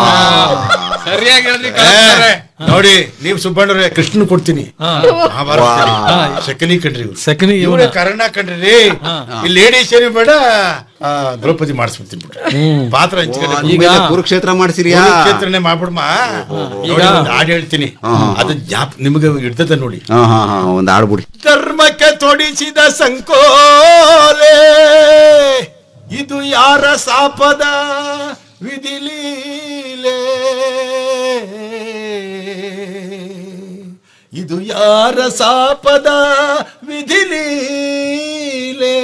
ಸರಿಯಾಗಿ ಹೇಳಿದ್ರಿ ಕಳ್ಸ್ತಾರೆ. ನೋಡಿ ನೀವು ಸುಬ್ಬಣ್ಣವ್ರೆ ಕೃಷ್ಣ ಕೊಡ್ತೀನಿ ಮಹಾಭಾರತದಲ್ಲಿ. ಸಕನಿ ಕಣ್ರಿ ಇವ್ರು. ಸೆಕನಿ ಇವ್ರೇ ಕರ್ಣ ಕಣ್ರಿ ಇಲ್ಲಿ ಲೇಡೀಸ್ ಏನು ಬೇಡ ಆ, ದ್ರೌಪದಿ ಮಾಡಿಸ್ಬಿಡ್ತೀನಿ ಬಿಡ್ರಿ ಪಾತ್ರ ಹಂಚ್ಕೊಂಡೆ ಈಗ ಕುರುಕ್ಷೇತ್ರ ಮಾಡ್ಸಿರಿಯಾ ಕ್ಷೇತ್ರನೇ ಮಾಡ್ಬಿಡ್ಮ ನೋಡಿ ಒಂದು ಹಾಡು ಹೇಳ್ತೀನಿ ಅದು ಜಾಪ್ ನಿಮಗೆ ಇರ್ತದೆ ನೋಡಿ ಹಾ ಹಾ ಹಾ ಒಂದ್ ಆಡ್ಬಿಡಿ ಧರ್ಮಕ್ಕೆ ತೊಡಿಸಿದ ಸಂಕೋಲೆ ಇದು ಯಾರ ಸಾಪದ ವಿಧಿಲೀಲೆ ಇದು ಯಾರ ಸಾಪದ ವಿಧಿಲೀಲೆ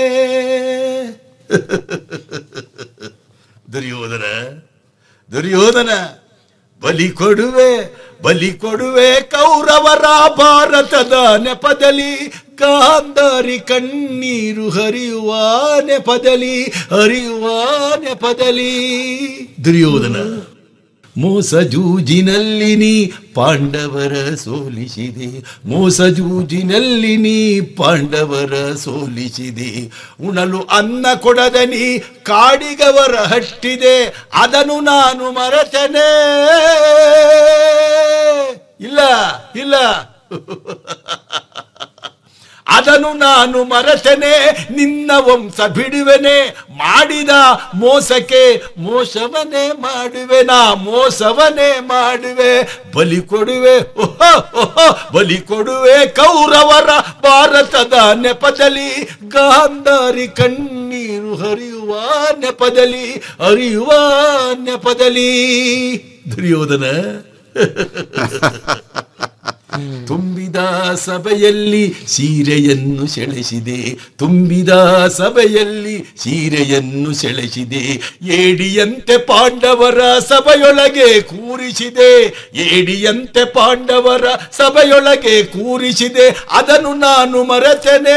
ದುರ್ಯೋಧನ ದುರ್ಯೋಧನ ಬಲಿ ಕೊಡುವೆ ಬಲಿ ಕೊಡುವೆ ಕೌರವರ ಭಾರತದ ನೆಪದಲ್ಲಿ ಗಾಂಧಾರಿ ಕಣ್ಣೀರು ಹರಿಯುವ ನೆಪದಲ್ಲಿ ಹರಿಯುವ ನೆಪದಲ್ಲಿ ದುರ್ಯೋಧನ ಮೋಸ ಜೂಜಿನಲ್ಲಿ ನೀ ಪಾಂಡವರ ಸೋಲಿಸಿದೆ ಮೋಸ ಜೂಜಿನಲ್ಲಿ ನೀ ಪಾಂಡವರ ಸೋಲಿಸಿದೆ ಉಣಲು ಅನ್ನ ಕೊಡದ ನೀ ಕಾಡಿಗವರ ಹಟ್ಟಿದೆ ಅದನ್ನು ನಾನು ಮರೆತನೆ ಇಲ್ಲ ಇಲ್ಲ ಅದನ್ನು ನಾನು ಮರೆತನೆ ನಿನ್ನ ವಂಶ ಬಿಡುವೆನೆ ಮಾಡಿದ ಮೋಸಕ್ಕೆ ಮೋಸವನೇ ಮಾಡುವೆ ನಾ ಮೋಸವನೇ ಮಾಡುವೆ ಬಲಿ ಕೊಡುವೆ ಓಹೋ, ಓಹೋ, ಬಲಿ ಕೊಡುವೆ ಕೌರವರ ಭಾರತದ ನೆಪದಲ್ಲಿ ಗಾಂಧಾರಿ ಕಣ್ಣೀರು ಹರಿಯುವ ನೆಪದಲ್ಲಿ ಹರಿಯುವ ನೆಪದಲ್ಲಿ ದುರ್ಯೋಧನ ತುಂಬಿದ ಸಭೆಯಲ್ಲಿ ಸೀರೆಯನ್ನು ಸೆಳೆಸಿದೆ ತುಂಬಿದ ಸಭೆಯಲ್ಲಿ ಸೀರೆಯನ್ನು ಸೆಳೆಸಿದೆ ಏಡಿಯಂತೆ ಪಾಂಡವರ ಸಭೆಯೊಳಗೆ ಕೂರಿಸಿದೆ ಏಡಿಯಂತೆ ಪಾಂಡವರ ಸಭೆಯೊಳಗೆ ಕೂರಿಸಿದೆ ಅದನ್ನು ನಾನು ಮರೆತೆನೆ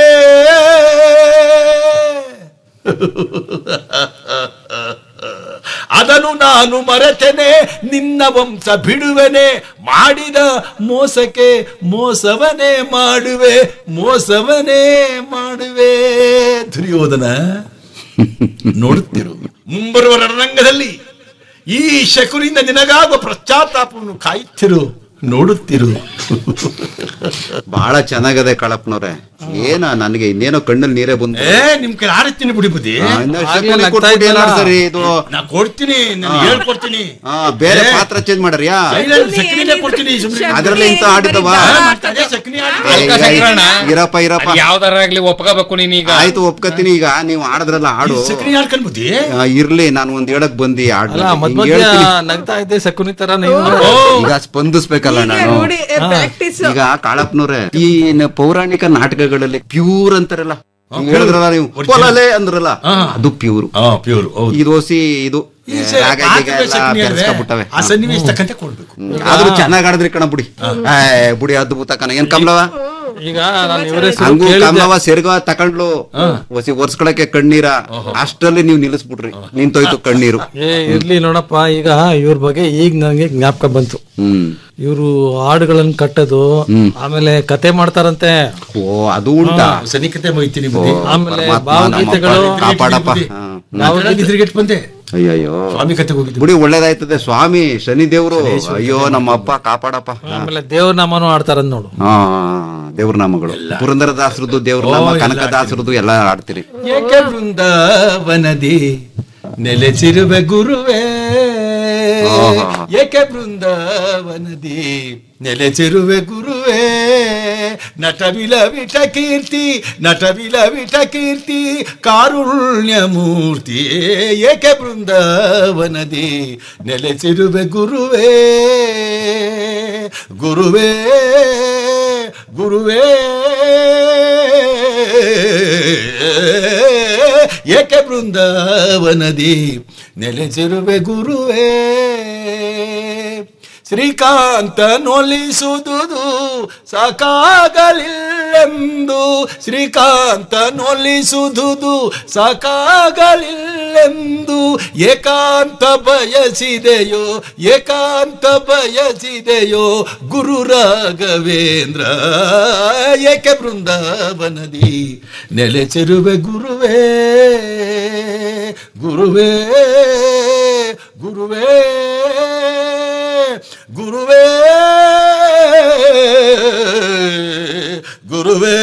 ಅದನ್ನು ನಾನು ಮರೆತೆನೆ ನಿನ್ನ ವಂಶ ಬಿಡುವೆನೆ ಮಾಡಿದ ಮೋಸಕ್ಕೆ ಮೋಸವನೇ ಮಾಡುವೆ ಮೋಸವನೇ ಮಾಡುವೆ ದುರ್ಯೋಧನ ನೋಡುತ್ತಿರು ಮುಂಬರುವ ರಣರಂಗದಲ್ಲಿ ಈ ಶಕುನಿಂದ ನಿನಗಾಗುವ ಪಶ್ಚಾತ್ತಾಪವನ್ನು ಕಾಯುತ್ತಿರು ನೋಡುತ್ತಿರು ಬಹಳ ಚೆನ್ನಾಗದೆ ಕಳಪ್ಪನವ್ರೆ ಏನ ನನಗೆ ಇನ್ನೇನೋ ಕಣ್ಣಲ್ಲಿ ನೀರೇ ಬಂದು ಏ ನಿಮ್ ಕೈ ಆಡ್ತೀನಿ ಬಿಡಿ ಬುದ್ಧಿ ಆ, ಇನ್ನು ಆಗ್ಲೇ ಶಕುನಿ ನಗ್ತಾ ಕೊಟ್ಬಿಟ್ಟು ಇದ್ನಲ್ಲ. ಏನಾಡ್ತಾರೆ ಇದು ನಾ ಕೊಡ್ತೀನಿ ನಾನು ಹೇಳ್ಕೊಡ್ತೀನಿ ಆ, ಬೇರೆ ಏ, ಪಾತ್ರ ಚೇಂಜ್ ಮಾಡ್ರಿಯಾ ಇಲ್ಲ, ಸಕ್ರಿನೇ ಕೊಡ್ತೀನಿ ಸುಮ್ನೆ. ಅದ್ರಲ್ಲಿ ಇಂತ ಆಡಿದವ ಹಾ, ಮತ್ತೆ ಅದೇ ಸಕ್ರಿ ಆಡ್ತೀನಿ. ಆಯ್ತು, ಶಂಕರಣ್ಣ. ಇರಪ್ಪ ಇರಪ್ಪ ಅದ್ ಯಾವ್ದಾರ ಆಗ್ಲಿ ಒಪ್ಕೋಬೇಕು ನೀನೀಗ ಆಯ್ತು ಒಪ್ಕತೀನಿ ಈಗ ನೀವು ಆಡದ್ರಲ್ಲ ಆಡು ಸಕ್ರಿ ಆಡ್ಕೊಂಡ್ ಬುದ್ಧಿ ಆ, ಇರ್ಲಿ ನಾನು ಒಂದ್ ಹೇಳಕ್ ಬಂದಿ ಆಡ್ ಅಲ್ಲ ಮದ್ ಮಧ್ಯ ನಗ್ತಾ ಇದ್ದೆ ಶಕುನಿ ತರ ನೀವು ಈಗ ಸ್ಪಂದಿಸ್ಬೇಕಲ್ಲ ನಾನು ರೂಢಿ ಪ್ರಾಕ್ಟೀಸ್ ಈಗ ಕಾಳಪ್ಪನವ್ರೆ ಈ ನ- ಪೌರಾಣಿಕ ನಾಟಕಗಳಲ್ಲಿ ಪ್ಯೂರ್ ಅಂತಾರಲ್ಲ ನೀವ್ ಹೇಳಿದ್ರಲ್ಲ ನೀವು ಕೊಲಲೆ ಅಂದ್ರಲ್ಲ ಅದು ಪ್ಯೂರ್ ಹಾ ಪ್ಯೂರ್ ಹೌದು ಇದು ಓಸಿ ಇದು ಈ ಏ, ಸ- ರಾಗ ಗೀಗ ಪಾತ್ರೆ ಎಲ್ಲ ಸಕ್ರಿ ಅಲ್ವೇ? ಬೆರೆಸ್ಕೊಂಡ್ಬಿಟ್ಟವೆ. ಆ ಸನ್ನಿವೇಶ ತಕ್ಕಂತೆ ಕೊಡ್ಬೇಕು ಆದ್ರೂ ಚೆನ್ನಾಗ್ ಆಡಿದ್ರಿ ಕಣ ಬುಡಿ ಏ, ಬುಡಿ ಅದ್ಭುತ ಕಣ ಏನ್ ಕಮಲವ ಈಗ ನಾನು ಇವರ ಹೆಸರು ಹಂಗೂ ಕೇಳಿದ್ದೆ ಕಮಲವ ಸೆರ್ಗ ತಕೊಂಡ್ಲು ಒಸಿ ಒರ್ಸ್ಕೊಳಕ್ಕೆ ಕಣ್ಣೀರ ಅಷ್ಟರಲ್ಲಿ ನೀವು ನಿಲ್ಲಿಸ್ಬಿಟ್ರಿ ನಿಂತೋಯ್ತು ಕಣ್ಣೀರು ಏ ಇರ್ಲಿ ನೋಡಪ್ಪ ಈಗ ಇವ್ರ ಬಗ್ಗೆ ಈಗ ನನಗೆ ಜ್ಞಾಪಕ ಬಂತು ಹ್ಮ್ ಇವರು ಹಾಡುಗಳನ್ನ ಕಟ್ಟೋದು ಆಮೇಲೆ ಕತೆ ಮಾಡ್ತಾರಂತೆ ಓ ಅದು ಉಂಟಾ ಸನಿಕತೆ ಮೊಯ್ತೀನಿ ಬುದ್ಧಿ ಆಮೇಲೆ ಪರಮಾತ್ಮ ಭಾವಗೀತೆಗಳು ನಮ್ಮಪ್ಪ ಕಾಪಾಡಪ್ಪ ಹಾ. ತಿರುಗೇಟ್ ಬಂದೆ ಅಯ್ಯಯ್ಯೋ ಸ್ವಾಮಿ ಕತೆಗೆ ಹೋಗಿದ್ದು ಬುಡಿ ಒಳ್ಳೇದಾಯ್ತದೆ ಸ್ವಾಮಿ ಶನಿ ದೇವ್ರು ಅಯ್ಯೋ ನಮ್ಮ ಅಪ್ಪ ಕಾಪಾಡಪ್ಪ ಹಾ. ಆಮೇಲೆ ದೇವ್ರ ನಾಮನು ಆಡ್ತಾರಂತ ನೋಡು ಹಾ ದೇವ್ರ ನಾಮಗಳು ಪುರಂದರದಾಸರದ್ದು ದೇವ್ರ ನಾಮ ಕನಕದಾಸರದ್ದು ಎಲ್ಲ ಆಡ್ತೀರಿ ಏಕೆ ಬೃಂದಾವನದಿ ನೆಲೆಸಿರುವೆ ಗುರುವೇ ಆಹಾ. ಏಕೆ ಬೃಂದಾವನದಿ ನೆಲೆಸಿರುವೆ ಗುರುವೇ ನಟವಿಲ ವಿಟ ಕೀರ್ತಿ ನಟವಿಲ ವಿಟ ಕೀರ್ತಿ ಕಾರುಣ್ಯ ಮೂರ್ತಿ ಏಕೆ ಬೃಂದಾವನದಿ ನೆಲೆಸಿರುವೆ ಗುರುವೇ ಗುರುವೇ ಗುರುವೇ ಏಕೆ ಬೃಂದಾವನದಿ ನೆಲೆಸಿರುವೆ ಗುರುವೇ ಶ್ರೀಕಾಂತ ನೊಲಿಸುವುದು ಸಾಕಾಗಲಿಲ್ಲೆಂದು ಶ್ರೀಕಾಂತ ನೊಲಿಸುವುದು ಸಾಕಾಗಲಿಲ್ಲೆಂದು ಏಕಾಂತ ಬಯಸಿದೆಯೋ ಏಕಾಂತ ಬಯಸಿದೆಯೋ ಗುರು ರಾಘವೇಂದ್ರ ಏಕೆ ಬೃಂದಾವನದಿ ನೆಲೆಸಿರುವೆ ಗುರುವೇ ಗುರುವೇ ಗುರುವೇ ಗುರುವೇ ಗುರುವೇ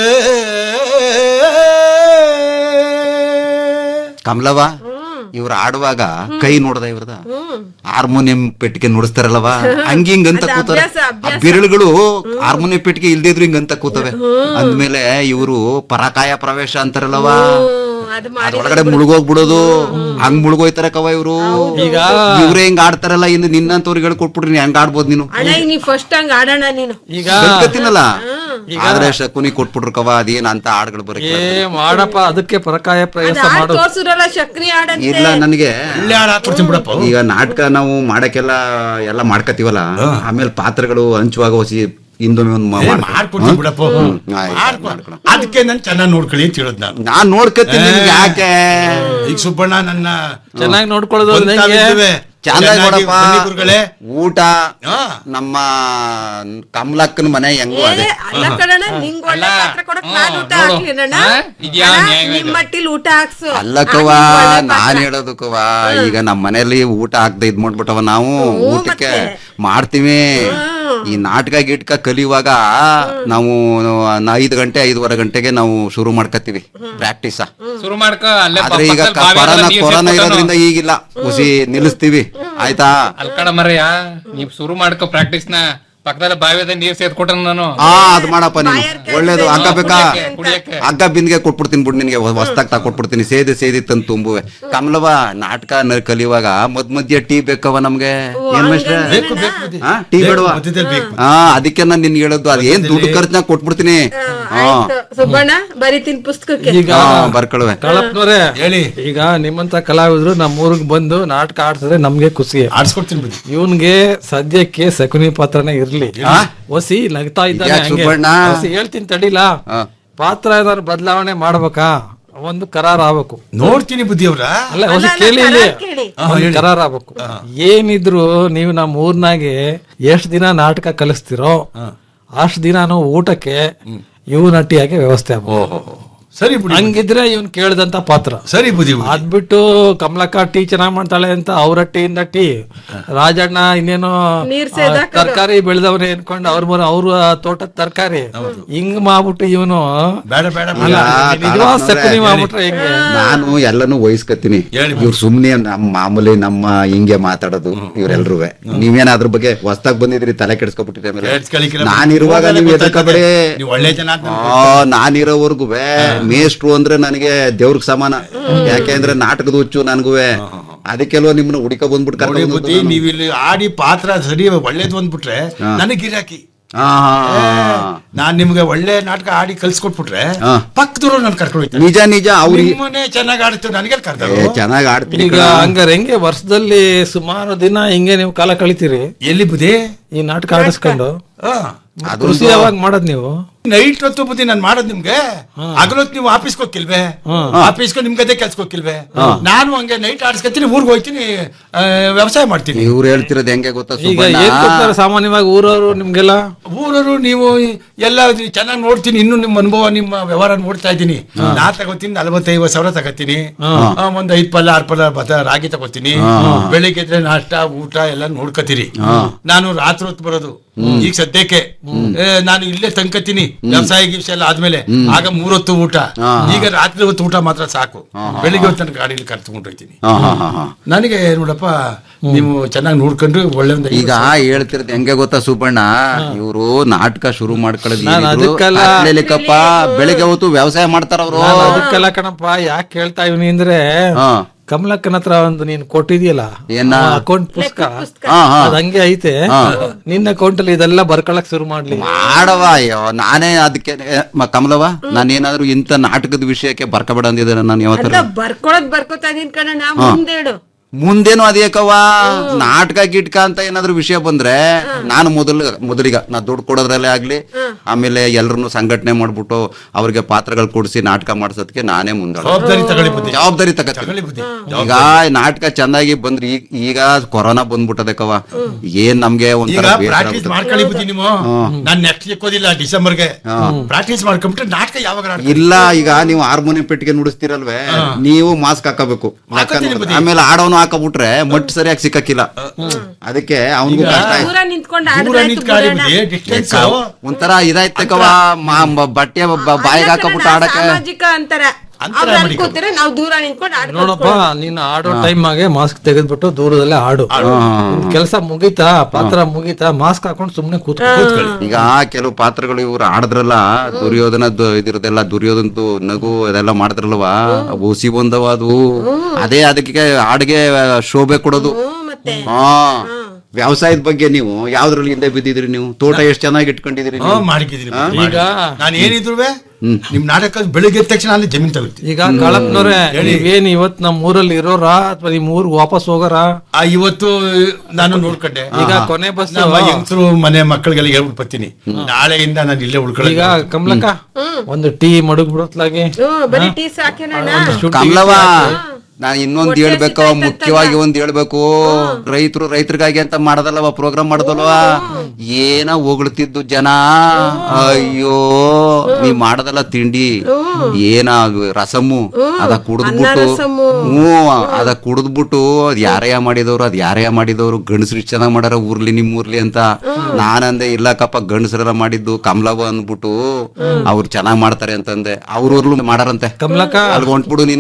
ಕಮಲವ ಇವ್ರು ಆಡುವಾಗ ಕೈ ನೋಡ್ದ ಇವ್ರದ ಹಾರ್ಮೋನಿಯಂ ಪೆಟ್ಟಿಗೆ ನುಡಿಸ್ತಾರಲ್ಲವ ಹಂಗ ಹಿಂಗ್ ಅಂತ ಅದು ಕೂತಾರೆ ಅಭ್ಯಾಸ, ಅಭ್ಯಾಸ. ಆ ಬೆರಳುಗಳು ಹಾರ್ಮೋನಿಯಂ ಪೆಟ್ಟಿಗೆ ಇಲ್ದೇ ಇದ್ರು ಹಿಂಗ್ ಅಂತ ಕೂತವೆ ಅಂದ್ಮೇಲೆ ಇವರು ಪರಾಕಾಯ ಪ್ರವೇಶ ಅಂತಾರಲ್ಲವ ಅದು ಮಾಡಿ ಅದ್ರೊಳಗಡೆ ಮುಳುಗೋಗ್ಬಿಡೋದು ಹಂಗ್ ಮುಳುಗೋಯ್ತಾರ ಕವ ಇವ್ರು ಈಗ ಇವ್ರೇ ಹಿಂಗ್ ಆಡ್ತಾರಲ್ಲ ಇನ್ನು ನಿನ್ನಂತವ್ರಿಗೆ ಹೇಳ್ಕೊಟ್ಬಿಟ್ರಿ ಹೆಂಗ್ ಆಡ್ಬೋದು ನೀನು ಅಣ್ಣ ಈಗ ನೀ ಫಸ್ಟ್ ಹಂಗ ಆಡೋಣ ನೀನು ಈಗ ಕಲ್ಕತ್ತಿನಲ್ಲ ಆದ್ರೆ ಶಕುನಿ ಕೊಟ್ಬಿಟ್ರು ಕವ ಅದೇನ್ ಅಂತ ಹಾಡ್ಗಳು ಬರಕ್ಕೆ ಏ ಮಾಡಪ್ಪ ಅದಕ್ಕೆ ಪರಕಾಯ ಅದ್ ಪ್ರಯಾಸ ಆಡ್ ಮಾಡು ತೋರ್ಸುರಲ್ಲ ಚಕ್ರಿ ಆಡಂತೆ ಇಲ್ಲ ನನಗೆ ಒಳ್ಳೆ ಹಾಡು ಹಾಕ್ಕೊಡ್ತೀನಿ ಬಿಡಪ್ಪ ಈಗ ನಾಟಕ ನಾವು ಮಾಡಕ್ಕೆಲ್ಲ ಎಲ್ಲ ಮಾಡ್ಕತೀವಲ್ಲ ಆಮೇಲೆ ಪಾತ್ರಗಳು ಹಂಚುವಾಗ ಹೊಸಿ ಹಿಂದೊಮ್ಮೆ ಒಂದು ಮಾ- ಮಾಡ್ಕೊ- ಮಾಡ್ಕೊಡ್ತೀನಿ ಬಿಡಪ್ಪ ಹ್ಮ್, ಆಯ್ತು, ಮಾಡ್ಕೊ. ಮಾಡ್ಕೊಳ. ಅದಕ್ಕೆ ನಾನು ಚೆನ್ನಾಗಿ ನೋಡ್ಕೊಳ್ಳಿ ಅಂತ ಹೇಳದ್ ನಾನು ನಾನ್ ನೋಡ್ಕತ್ತೀನಿ ನಿಮ್ಗೆ ಯಾಕೆ ಈಗ ಸುಬ್ಬಣ್ಣ ನನ್ನ ಚೆನ್ನಾಗಿ ನೋಡ್ಕೊಳ್ಳೋದು ಅಂದ್ರೆ ಹೆಂಗೆ? ಬಂತಾವಿದ್ದುವೆ. ಚಂದ ಚೆನ್ನಾಗಿ ನೋಡಪ್ಪ ಬನ್ನಿ ಗುರುಗಳೇ ಊಟ ಹಾ. ನಮ್ಮ ಕಮಲಕ್ಕನ ಮನೆ ಹೆಂಗು ಏ, ಅದೇ ಅಲ್ಲ ಕಣಣ್ಣ ನಿಂಗ್ ಒಳ್ಳೆ ಅಲ್ಲ. ಪಾತ್ರ ಕೊಡಕ್ ಹ್ಮ್, ನಾನ್ ಊಟ ನೋಡು. ಹಾಕ್ಲಿನಣ್ಣ ಹಾ? ಇದ್ಯಾ ಅಣ್ಣ, ನ್ಯಾಯ ಇದು? ನಿಮ್ ಮಟ್ಟಿಲ್ ಊಟ ಹಾಕ್ಸು ಅಲ್ಲಕ್ಕವ ಆ, ನಿಂಗ್ ಒಳ್ಳೆ ನಾನ್ ಪಾತ್ರ. ಹೇಳೋದಕ್ಕವ ಈಗ ನಮ್ಮ ಮನೇಲಿ ಊಟ ಹಾಕ್ದೆ ಇದ್ ಮಾಡ್ಬಿಟ್ಟವ ನಾವು ಹ್ಞೂ, ಊಟಕ್ಕೆ ಮತ್ತೆ. ಮಾಡ್ತೀವಿ ಈ ನಾಟಕ ಗಿಟ್ಕ ಕಲಿಯುವಾಗ ನಾವು ನ- ಐದು ಗಂಟೆ ಐದುವರೆ ಗಂಟೆಗೆ ನಾವು ಶುರು ಮಾಡ್ಕತ್ತೀವಿ ಪ್ರಾಕ್ಟೀಸ ಶುರು ಮಾಡ್ಕೊ ಅಲ್ಲೇ ಆದ್ರೆ ಈಗ ಪಕ್ಕದಲ್ಲಿ ಬಾವಿ ಕೊರೋನಾ ಅದ, ನೀರ್ ಕೊರೋನಾ ಸೇರ್ಕೊತಾನು. ಇರೋದ್ರಿಂದ ಈಗಿಲ್ಲ ಹುಸಿ ನಿಲ್ಲಿಸ್ತೀವಿ ಆಯ್ತಾ ಅಲ್ಕಡ ಮರಯ್ಯ ನೀವ್ ಶುರು ಮಾಡ್ಕೊ ಪ್ರಾಕ್ಟೀಸ್ ನ ಪಕ್ಕದಲ್ಲಿ ಬಾವಿದ ನೀರ್ ಸೇರ್ಕೊಟ್ಟ ನಾನು ಆ ಅದ್ ಮಾಡಪ್ಪ ನೀನು ಒಳ್ಳೇದು ಹಗ್ಗ ಬೇಕಾ ಕುಡಿಯಕ್ಕೆ ಹಗ್ಗ ಬಿಂದಿಗೆ ಕೊಟ್ಬಿಡ್ತೀನಿ ಬಿಡು ನಿನ್ಗೆ ಹೊಸ್ದಾಗ್ ತಕೊಟ್ಬಿಡ್ತೀನಿ ಸೇದಿ ಸೇದಿ ತಂದು ತುಂಬುವೆ ಕಮಲವ ನಾಟಕ ನ- ಕಲಿಯುವಾಗ ಮದ್ ಮಧ್ಯ ಟೀ ಬೇಕವ ನಮ್ಗೆ ಏನ್ ಮೇಷ್ಟ್ರೆ? ಬೇಕು ಬೇಕು ಬುದ್ಧಿ. ಹಾ, ಟೀ ಬೇಕು, ಬೇಡವಾ ಮಧ್ಯದಲ್ಲಿ ಬೇಕು ಹಾ ಅದಕ್ಕೆ ನಾನು ನಿನ್ಗೆ ಹೇಳೋದು ಅದ್ ಏನ್ ದುಡ್ಡು ಖರ್ಚನಾಗ ಕೊಟ್ಬಿಡ್ತೀನಿ ಹಾ ಆಯ್ತು ಸುಬ್ಬಣ್ಣ ಬರೀತೀನಿ ಪುಸ್ತಕಕ್ಕೆ ಈಗ ಹಾ, ಬರ್ಕೊಳುವೆ ಕಳಪ್ನವ್ರೆ ಹೇಳಿ ಈಗ ನಿಮ್ಮಂತ ಕಲಾವಿದ್ರು ನಮ್ಮ ಊರಿಗೆ ಬಂದು ನಾಟಕ ಆಡ್ಸಿದ್ರೆ ನಮ್ಗೆ ಖುಷಿ ಆಡ್ಸ್ಕೊಡ್ತೀನಿ ಬುದ್ಧಿ ಇವನ್ಗೆ ಸದ್ಯಕ್ಕೆ ಶಕುನಿ ಪಾತ್ರನೇ ಇರ್ಲಿ ಒಸಿ ನಗ್ತಾ ಇದ್ದಾನೆ ಯಾಕ್ ಹಂಗೆ. ಸುಬ್ಬಣ್ಣ? ಒಸಿ ಹೇಳ್ತೀನಿ ತಡಿಲ ಹಾ. ಪಾತ್ರ ಏನಾದ್ರು ಬದಲಾವಣೆ ಮಾಡ್ಬೇಕಾ ಒಂದು ಕರಾರ್ ಆಗ್ಬೇಕು ನೋಡ್ತೀನಿ ಬುದ್ಧಿ ಅವ್ರ ಅಲ್ಲ ಹೊಸ ಅಲ್ಲ, ಕೇಳಿ ಇಲ್ಲಿ ಕರಾರ್ ಕೇಳಿ. ಒಂದ್ ಕರಾರ್ ಆಗ್ಬೇಕು ಏನಿದ್ರು ನೀವು ನಮ್ಮ ಊರ್ನಾಗೆ ಎಷ್ಟ್ ದಿನ ನಾಟಕ ಕಲಿಸ್ತಿರೋ ಅಷ್ಟ್ ದಿನಾನು ಊಟಕ್ಕೆ ಇವ್ ನಟಿಯಾಗಿ ವ್ಯವಸ್ಥೆ ಆಗ್ಬೇಕು ಸರಿ ಬಿಡಿ ಹಂಗಿದ್ರೆ ಇವ್ನ್ ಕೇಳಿದಂತ ಪಾತ್ರ ಸರಿ ಬುದ್ಧಿ ಬುದ್ಧಿ. ಅದ್ಬಿಟ್ಟು ಕಮಲಕ್ಕ ಟೀ ಚೆನ್ನಾಗ್ ಮಾಡ್ತಾಳೆ ಅಂತ ಅವ್ರ ಟೀಯಿಂದ ಟೀ ರಾಜಣ್ಣ ಇನ್ನೇನೋ ನೀರ್ ಸೇದಾಕೋದು. ತರಕಾರಿ ಬೆಳೆದವ್ರೆ ಅನ್ಕೊಂಡು ಅವ್ರ ಮನೆ ಅವ್ರ ತೋಟದ ತರಕಾರಿ ಹಿಂಗ್ ಮಾಡ್ಬಿಟ್ಟು ಇವನು ಬೇಡ ಬೇಡ ಬೇಡ. ಅಲ್ಲ ಇಲ್ಲ, ನಿಜವಾದ ಕಾಳಪ್ಪನವ್ರೆ, ಸಕುನಿ ಮಾಡ್ಬಿಟ್ರೆ ಹೆಂಗೆ ನಾನು ಎಲ್ಲಾನು ವಹಿಸ್ಕತೀನಿ ಹೇಳಿ ಇವ್ರು ಸುಮ್ನೆ ನಮ್ಮ ಮಾಮೂಲಿ ನಮ್ಮ ಹಿಂಗೆ ಮಾತಾಡೋದು ಇವ್ರೆಲ್ರೂ ನೀವೇನ ಅದ್ರ ಬಗ್ಗೆ ಹೊಸ್ದಾಗ್ ಬಂದಿದ್ರಿ ತಲೆ ಕೆಡ್ಸ್ಕೊಬಿಟ್ಟಿರಿ ಕೆಡ್ಸ್ಕೊಳಿಕ್ಕಿಲ್ಲ. ನಾನಿರುವಾಗ ನೀವು ಗೊತ್ತಾಗ್ತದೆ. ಎದಕ್ಕಬೇಡಿ ನೀವು ಒಳ್ಳೆ ಜನ ಅಂತ ಆ ನಾನಿರೋವರ್ಗು ಮೇಷ್ಟ್ರು ಅಂದ್ರೆ ನನಗೆ ದೇವ್ರಿಗೆ ಸಮಾನ ಯಾಕೆಂದ್ರೆ ನಾಟಕದ ಹುಚ್ಚು ನನ್ಗುವೆ ಅದಕ್ಕೆಲ್ವ ನಿಮ್ನ ಹುಡುಕ ಬಂದ್ಬಿಟ್ಟು ನೋಡಿ ಕರ್ಕೊಂಡು ಬುದ್ಧಿ ನೀವು ಇಲ್ಲಿ ಆಡಿ ಪಾತ್ರ ಸರಿ ಒಳ್ಳೇದು ಅಂದ್ಬಿಟ್ರೆ ನನಗೆ ಗಿರಾಕಿ ಹಾ, ಹಾ, ಹಾ. ನಾನ್ ನಿಮ್ಗೆ ಒಳ್ಳೆ ನಾಟಕ ಆಡಿ ಕಲ್ಸ್ಕೊಟ್ಬಿಟ್ರೆ ಹಾ. ಪಕ್ಕದವ್ರು ನನ್ ಕರ್ಕೊಂಡು ಹೋಗ್ತಾರೆ ನಿಜ ನಿಜ ಅವ್ರಿಗೆ ನಿಮ್ಮನೆ ಚೆನ್ನಾಗಿ ಆಡ್ತೀವಿ ನನಗೆ ಕರ್ತಾರೆ ಚೆನ್ನಾಗಿ ಆಡ್ತೀನಿ ಈಗ ಹಂಗಾರೆ ಹೆಂಗೆ ವರ್ಷದಲ್ಲಿ ಸುಮಾರು ದಿನ ಹಿಂಗೆ ನೀವು ಕಾಲ ಕಳಿತೀರಿ ಎಲ್ಲಿ ಬುದ್ಧಿ ಈ ನಾಟಕ ಆಡಿಸ್ಕೊಂಡು ಹಾ. ಕೃಷಿ ಯಾವಾಗ ಮಾಡೋದ್ ನೀವು ನೈಟ್ ಹೊತ್ತು ಬುದ್ಧಿ ನಾನು ಮಾಡೋದು ನಿಮ್ಗೆ ಹಗಲೊತ್ತು ನೀವು ಆಫೀಸ್ಗೆ ಹೋಗಿಲ್ವೇ ಆಫೀಸ್ಗೆ ನಿಮ್ ಗದೆ ಕೆಲ್ಸಕ್ಕೆ ಹೋಗಿಲ್ವೇ ನಾನು ಹಂಗೆ ನೈಟ್ ಆಡ್ಸ್ಕೊತೀನಿ ಊರ್ಗೆ ಹೋಗ್ತೀನಿ ಆ, ವ್ಯವಸಾಯ ಮಾಡ್ತೀನಿ ಇವ್ರು ಹೇಳ್ತಿರೋದು ಹೆಂಗೆ ಗೊತ್ತಾ ಈಗ ಸುಬ್ಬಣ್ಣ ಏನ್ ಕೊಡ್ತಾರೆ ಸಾಮಾನ್ಯವಾಗಿ ಊರವರು ನಿಮ್ಗೆಲ್ಲ ಊರವರು ನೀವು ಎಲ್ಲ ಚೆನ್ನಾಗಿ ನೋಡ್ತೀನಿ ಇನ್ನು ನಿಮ್ಮ ಅನುಭವ ನಿಮ್ಮ ವ್ಯವಹಾರ ನೋಡ್ತಾ ಇದ್ದೀನಿ ನಾ ತಗೋತೀನಿ ನಲವತ್ತೈದು ಸಾವಿರ ತಗೋತೀನಿ ಆ, ಒಂದ್ ಐದ್ ಪಲ್ಲ ಆರ್ ಪಲ್ಲ ಭತ್ತ ರಾಗಿ ತಗೋತೀನಿ ಬೆಳಿಗ್ಗೆ ಎದ್ರೆ ನಾಷ್ಟ ಊಟ ಎಲ್ಲ ನೋಡ್ಕೋತೀರಿ ನಾನು ರಾತ್ರಿ ಹೊತ್ತು ಬರೋದು ಈಗ ಸದ್ಯಕ್ಕೆ ಏ, ನಾನು ಇಲ್ಲೇ ತಂಕತೀನಿ ವ್ಯವಸಾಯ ಗಿವ್ಸಾಯ ಎಲ್ಲ ಆದ್ಮೇಲೆ ಆಗ ಮೂರೊತ್ತು ಊಟ ಈಗ ರಾತ್ರಿ ಹೊತ್ತು ಊಟ ಮಾತ್ರ ಸಾಕು ಬೆಳಿಗ್ಗೆ ಹೊತ್ತು ನನ್ನ ಗಾಡಿಯಲ್ಲಿ ಕರ್ತ್ಕೊಂಡು ಹೋಗ್ತೀನಿ ಹಾ, ಹಾ, ಹಾ, ಹಾ. ನನಗೆ ನೋಡಪ್ಪ ನೀವು ಚೆನ್ನಾಗಿ ನೋಡ್ಕೊಂಡು ಒಳ್ಳೆ ಒಂದು ಈಗ ಹೇಳ್ತಿರೋದು ಹೆಂಗೆ ಗೊತ್ತಾ ಸುಬ್ಬಣ್ಣ ಇವರು ನಾಟಕ ಶುರು ಮಾಡ್ಕೊಳ್ಳೋದು ನಾನ್ ಏನಿದ್ರು ಅದಕ್ಕಲ್ಲ- ಅಟ್ಲೇಲಿಕಪ್ಪ ಬೆಳಿಗ್ಗೆ ಹೊತ್ತು ವ್ಯವಸಾಯ ಮಾಡ್ತಾರ ಅವರು ನಾನು ಅದಕ್ಕೆಲ್ಲ ಕಣಪ್ಪ ಯಾಕೆ ಕೇಳ್ತಾ ಇವನಿ ಅಂದ್ರೆ ಹಾ. ಕಮಲಕ್ಕನ ಹತ್ರ ಒಂದು ನೀನ್ ಕೊಟ್ಟಿದ್ಯಲ್ಲ ಏನ? ಅಕೌಂಟ್ ಪುಸ್ತಕ ಹಾ, ಹಾ. ಅದ್ ಹಂಗೆ ಐತೆ ನಿನ್ನ ಅಕೌಂಟ್ ಅಲ್ಲಿ ಇದೆಲ್ಲ ಬರ್ಕೊಳಕ್ ಶುರು ಮಾಡ್ಲಿ ಮಾಡವ ಅಯ್ಯೋ ನಾನೇ ಅದಕ್ಕೆ ಮ- ಕಮಲವ ನಾನೇನಾದ್ರೂ ಇಂಥ ನಾಟಕದ ವಿಷಯಕ್ಕೆ ಬರ್ಕಬೇಡ ಅಂದಿದ್ದೇನೆ ನಾನು ಯಾವತ್ತರ ಅಲ್ಲ ಬರ್ಕೊಳದ್ ಬರ್ಕೋತಾ ಇದೀನಿ ಕಣ ಮುಂದೇಳು ಮುಂದೇನು ಅದೇಕವ ನಾಟಕ ಗಿಟ್ಕ ಅಂತ ಏನಾದ್ರು ವಿಷಯ ಬಂದ್ರೆ ನಾನು ಮೊದಲು ಮೊದಲಿಗ ನಾ ದುಡ್ಡು ಕೊಡೋದ್ರಲ್ಲೇ ಆಗ್ಲಿ ಆಮೇಲೆ ಎಲ್ರನ್ನು ಸಂಘಟನೆ ಮಾಡ್ಬಿಟ್ಟು ಅವ್ರಿಗೆ ಪಾತ್ರಗಳು ಕೊಡಿಸಿ ನಾಟಕ ಮಾಡ್ಸೋದಕ್ಕೆ ನಾನೇ ಮುಂದೆ ಜವಾಬ್ದಾರಿ ತಗೊಳ್ಳಿ ಬುದ್ಧಿ ಜವಾಬ್ದಾರಿ ತಗತ್ತೀನಿ ತಗೊಳ್ಳಿ ಬುದ್ಧಿ ಈಗ ನಾಟಕ ಚೆನ್ನಾಗಿ ಬಂದ್ರಿ ಈಗ ಈಗ ಕೊರೋನಾ ಬಂದ್ಬಿಟ್ಟದೆ ಕವ ಏನ್ ನಮ್ಗೆ ಈಗ ಒಂಥರ ಬೇಸರ ಪ್ರಾಕ್ಟೀಸ್ ಆಗ್ಬಿಟ್ಟದೆ. ಮಾಡ್ಕೊಳ್ಳಿ ಬುದ್ಧಿ ನೀವು ನಾನ್ ನೆಕ್ಸ್ಟ್ ಸಿಕ್ಕೋದಿಲ್ಲ ಡಿಸೆಂಬರ್ಗೆ ಪ್ರಾಕ್ಟೀಸ್ ಮಾಡ್ಕೊಂಡ್ಬಿಟ್ರೆ ನಾಟಕ ಯಾವಾಗ ಆಡ್ತೀರಿ? ಇಲ್ಲ ಈಗ ನೀವು ಹಾರ್ಮೋನಿಯಂ ಪೆಟ್ಟಿಗೆ ನುಡಿಸ್ತಿರಲ್ವೇ ನೀವು ಮಾಸ್ಕ್ ಹಾಕಬೇಕು ಹಾಕತ್ತೀನಿ ಬುದ್ಧಿ. ಆಮೇಲೆ ಆಡೋನು ಹಾಕಬಿಟ್ರೆ ಮಟ್ ಸರಿಯಾಗಿ ಸಿಕ್ಕಕ್ಕಿಲ್ಲ ಅದಕ್ಕೆ ಅವನಿಗೂ ಕಷ್ಟ ಆಯ್ತು. ದೂರ ನಿಂತ್ಕೊಂಡು ದೂರ ನಿಂತ್ಕೊಳ್ಳಿ ಬುದ್ಧಿ ಡಿಸ್ಟೆನ್ಸ್ ಒಂಥರ ಇದಾಯ್ತಕವ ಬಟ್ಟೆ ಬ- ಬಾಯಿಗೆ ಹಾಕಬಿಟ್ಟು ಆಡಕ್ಕೆ ಸಾಮಾಜಿಕ ಅಂತರ ಅಂತರ ಅವ್ರು ಮಾಡಿಕೊ. ಅನ್ಕೋತಾರೆ ನಾವು ದೂರ ನಿಂತ್ಕೊಂಡು ಆಡ್ಕೊಂಡು ನೋಡಪ್ಪ ನೀನು ಆಡೋ ಟೈಮ್ ಆಗೆ ಮಾಸ್ಕ್ ತೆಗೆದ್ಬಿಟ್ಟು ದೂರದಲ್ಲೇ ಆಡು ಕೆಲಸ ಮುಗೀತಾ ಪಾತ್ರ ಮುಗೀತಾ ಮಾಸ್ಕ್ ಹಾಕೊಂಡು ಸುಮ್ನೆ ಕೂತ್ಕೊ ಈಗ ಕೆಲವು ಪಾತ್ರಗಳು ಇವ್ರು ಆಡಿದ್ರಲ್ಲ ದುರ್ಯೋಧನ ದು- ಇದಿರೋದೆಲ್ಲ ದುರ್ಯೋಧನದ್ದು ನಗು ಅದೆಲ್ಲ ಮಾಡಿದ್ರಲ್ವಾ ಹುಸಿ ಬಂದವ ಅದು ಅದೇ ಅದಕ್ಕೆ ಹಾಡಿಗೆ ಶೋಭೆ ಕೊಡೋದು ಮತ್ತೆ ಹಾ ವ್ಯವಸಾಯದ ಬಗ್ಗೆ ನೀವು ಯಾವ್ದ್ರಲ್ಲಿ ಹಿಂದೆ ಬಿದ್ದಿದ್ರಿ ನೀವು ತೋಟ ಎಷ್ಟು ಚೆನ್ನಾಗಿ ಇಟ್ಕೊಂಡಿದ್ರಿ ನೀವು? ಮಾಡಿಕಿದ್ದೀನಿ ಈಗ ನಾನು ಏನಿದ್ರು ನಿಮ್ ನಾಟಕ ಬೆಳಿಗ್ಗೆ ಎದ್ದ ತಕ್ಷಣ ಅಲ್ಲಿ ಜಮೀನ್ ತಗೊಳ್ತೀನಿ ಈಗ ಕಾಳಪ್ಪನವ್ರೆ ನೀವೇನ್ ಇವತ್ ನಮ್ ಊರಲ್ಲಿ ಇರೋರಾ ಅಥವಾ ನಿಮ್ ಊರ್ ವಾಪಸ್ ಹೋಗೋರಾ ಆ ಇವತ್ತು ನಾನು ನೋಡ್ಕೊಂಡೆ ಈಗ ಕೊನೆ ಬಸ್ ನಮ್ಮ ಹೆಂಗಸರು ಮನೆ ಮಕ್ಕಳಿಗೆಲ್ಲ ಹೇಳ್ಬಿಟ್ಟು ಬರ್ತೀನಿ ನಾಳೆಯಿಂದ ನಾನು ಇಲ್ಲೇ ಈಗ ಉಳ್ಕೊಳ್ಳಿ ಕಮಲಕ್ಕ ಒಂದು ಟೀ ಮಡಗ್ ಬಿಡತ್ಲಾಗಿ ಹ್ಮ್ ಬರೀ ಟೀ ಸಾಕೇನಣ್ಣ ಕಮಲವ ನಾನು ಇನ್ನೊಂದ್ ಹೇಳ್ಬೇಕು ಮುಖ್ಯವಾಗಿ ಒಂದ್ ಹೇಳ್ಬೇಕು ರೈತರು ರೈತರಿಗಾಗಿ ಅಂತ ಮಾಡದಲ್ವ ಪ್ರೋಗ್ರಾಮ್ ಮಾಡದಲ್ವಾ ಏನ ಹೊಗಳ್ತಿದ್ದು ಜನ ಅಯ್ಯೋ ನೀ ಮಾಡದಲ್ಲ ತಿಂಡಿ ಏನ ಅದು ರಸಮ್ಮು ಅದ ಕುಡಿದ್ಬಿಟ್ಟು ಹ್ಞೂ ಅದ ಕುಡಿದ್ಬಿಟ್ಟು ಅದ್ ಯಾರಯ್ಯ ಮಾಡಿದವ್ರು ಅದ್ ಯಾರಯ್ಯ ಮಾಡಿದವ್ರು ಗಂಡಸ್ರು ಚೆನ್ನಾಗ್ ಮಾಡಾರ ಊರ್ಲಿ ನಿಮ್ ಊರ್ಲಿ ಅಂತ ನಾನಂದೆ ಇಲ್ಲಕ್ಕಪ್ಪ ಗಂಡಸ್ರೆಲ್ಲ ಮಾಡಿದ್ದು ಕಮಲವ ಅಂದ್ಬಿಟ್ಟು ಅವ್ರು ಚೆನ್ನಾಗ್ ಮಾಡ್ತಾರೆ ಅಂತಂದೆ ಅವ್ರ ಊರ್ಲು ಮಾಡಾರಂತೆ ಕಮಲಕ್ಕ ಅಲ್ಗ್ ಹೊಂಟ್ಬಿಡು ನೀನುವೆ